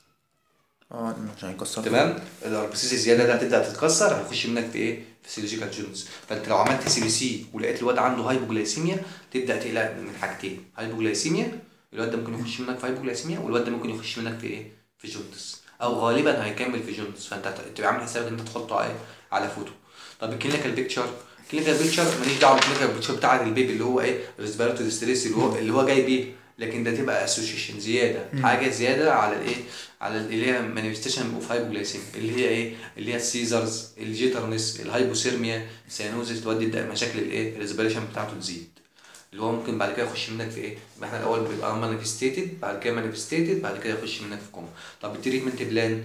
اه عشان يكسر
تمام الاربسيس الزياده ده هتبدا تتكسر هيخش منك في ايه في سيلوجيكال جونز فانت لو عملت سي بي سي ولقيت الواد عنده هايبوجلايسيميا تبدا تقلق من حاجتين هايبوجلايسيميا الواد ده ممكن يخش منك في هايبوجلايسيميا والواد ده ممكن يخش منك في ايه في جونز او غالبا هيكمل في جونز فانت هت- تبقى عامل حسابك ان انت تحطه على على فوتو طب الكلينيكال بيكتشر الكلينيكال بيكتشر ماليش دعوه بالكلينيكال بيكتشر بتاع البيبي اللي هو ايه ريسبيراتوري ستريس اللي هو اللي هو جاي بيه لكن ده تبقى اسوشيشن زياده حاجه زياده على الايه على اللي هي مانيفستيشن اوف هايبوجلايسيميا اللي هي ايه اللي هي السيزرز الجيترنس الهايبوثيرميا سيانوزيس تودي تبدا مشاكل الايه الريسبيريشن بتاعته تزيد اللي هو ممكن بعد كده يخش منك في ايه؟ يبقى احنا الاول بيبقى مانيفستيتد بعد كده مانيفستيتد بعد كده يخش منك في كوما طب التريتمنت بلان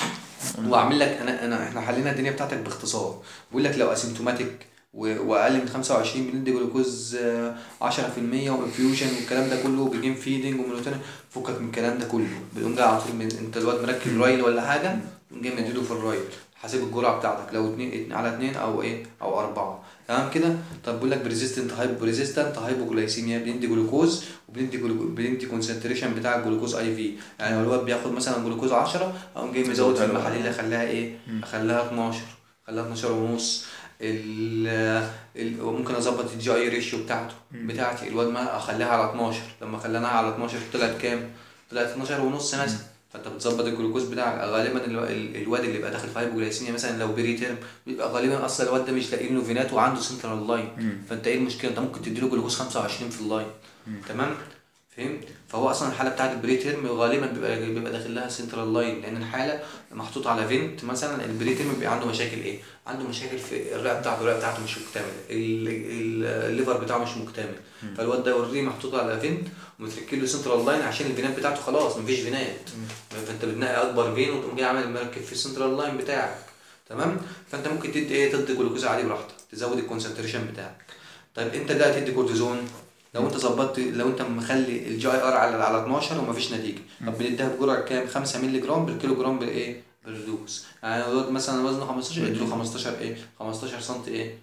واعمل لك انا انا احنا حلينا الدنيا بتاعتك باختصار بيقول لك لو اسيمتوماتيك واقل من 25 بندي جلوكوز آه، 10% وانفيوجن والكلام ده كله بيجين فيدنج وميلوتونين فكك من الكلام ده كله بيقوم جاي على طول من انت الواد مركب رايل ولا حاجه تقوم جاي مديله في الرايل حاسب الجرعه بتاعتك لو اتنين اتنين على اتنين او ايه او اربعه تمام كده طب بيقول لك بريزيستنت هايبو ريزيستنت هايبوجلايسيميا بندي جلوكوز وبندي جلوكوز بندي كونسنتريشن بتاع الجلوكوز اي في يعني لو الواد بياخد مثلا جلوكوز 10 اقوم جاي مزود في المحاليل اخليها ايه اخليها 12 اخليها 12 ونص ال ال- ممكن اظبط الجي اي ريشيو بتاعته بتاعتي الواد ما اخليها على 12 لما خليناها على 12 طلعت كام؟ طلعت 12 ونص مثلا فانت بتظبط الجلوكوز بتاعك غالبا ال- ال- الواد اللي بيبقى داخل في هايبوجلايسيميا مثلا لو بري تيرم بيبقى غالبا اصلا الواد ده مش لاقيين له فينات وعنده سنترال لاين فانت ايه المشكله انت ممكن تديله جلوكوز 25 في اللاين تمام فهمت فهو اصلا الحاله بتاعت البري تيرم غالبا بيبقى بيبقى داخل لها سنترال لاين لان الحاله محطوط على فينت مثلا البري تيرم بيبقى عنده مشاكل ايه عنده مشاكل في الرئه بتاعته الرئه بتاعته مش مكتمله ال- ال- الليفر بتاعه مش مكتمل فالواد ده اوريدي محطوط على فينت ومتركب له سنترال لاين عشان الفينات بتاعته خلاص مفيش فينات فانت بتنقي اكبر فين وتقوم جاي عامل مركب في السنترال لاين بتاعك تمام فانت ممكن تدي ايه تدي جلوكوز عادي براحتك تزود الكونسنتريشن بتاعك طيب انت ده تدي كورتيزون لو انت ظبطت لو انت مخلي الجي اي ار على على 12 ومفيش نتيجه طب بنديها بجرعه كام 5 مللي جرام بالكيلو جرام بالايه بالدوز يعني الواد مثلا وزنه 15 اديله 15 ايه 15 سم ايه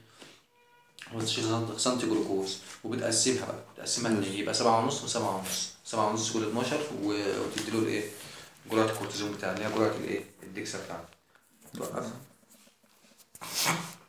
15 سم- سم جلوكوز وبتقسمها بقى بتقسمها اتنين يبقى 7 ونص و7 ونص 7 ونص كل 12 و- وتديله الايه جرعه الكورتيزون بتاعها اللي هي جرعه الايه الدكسه بتاعتها توقفها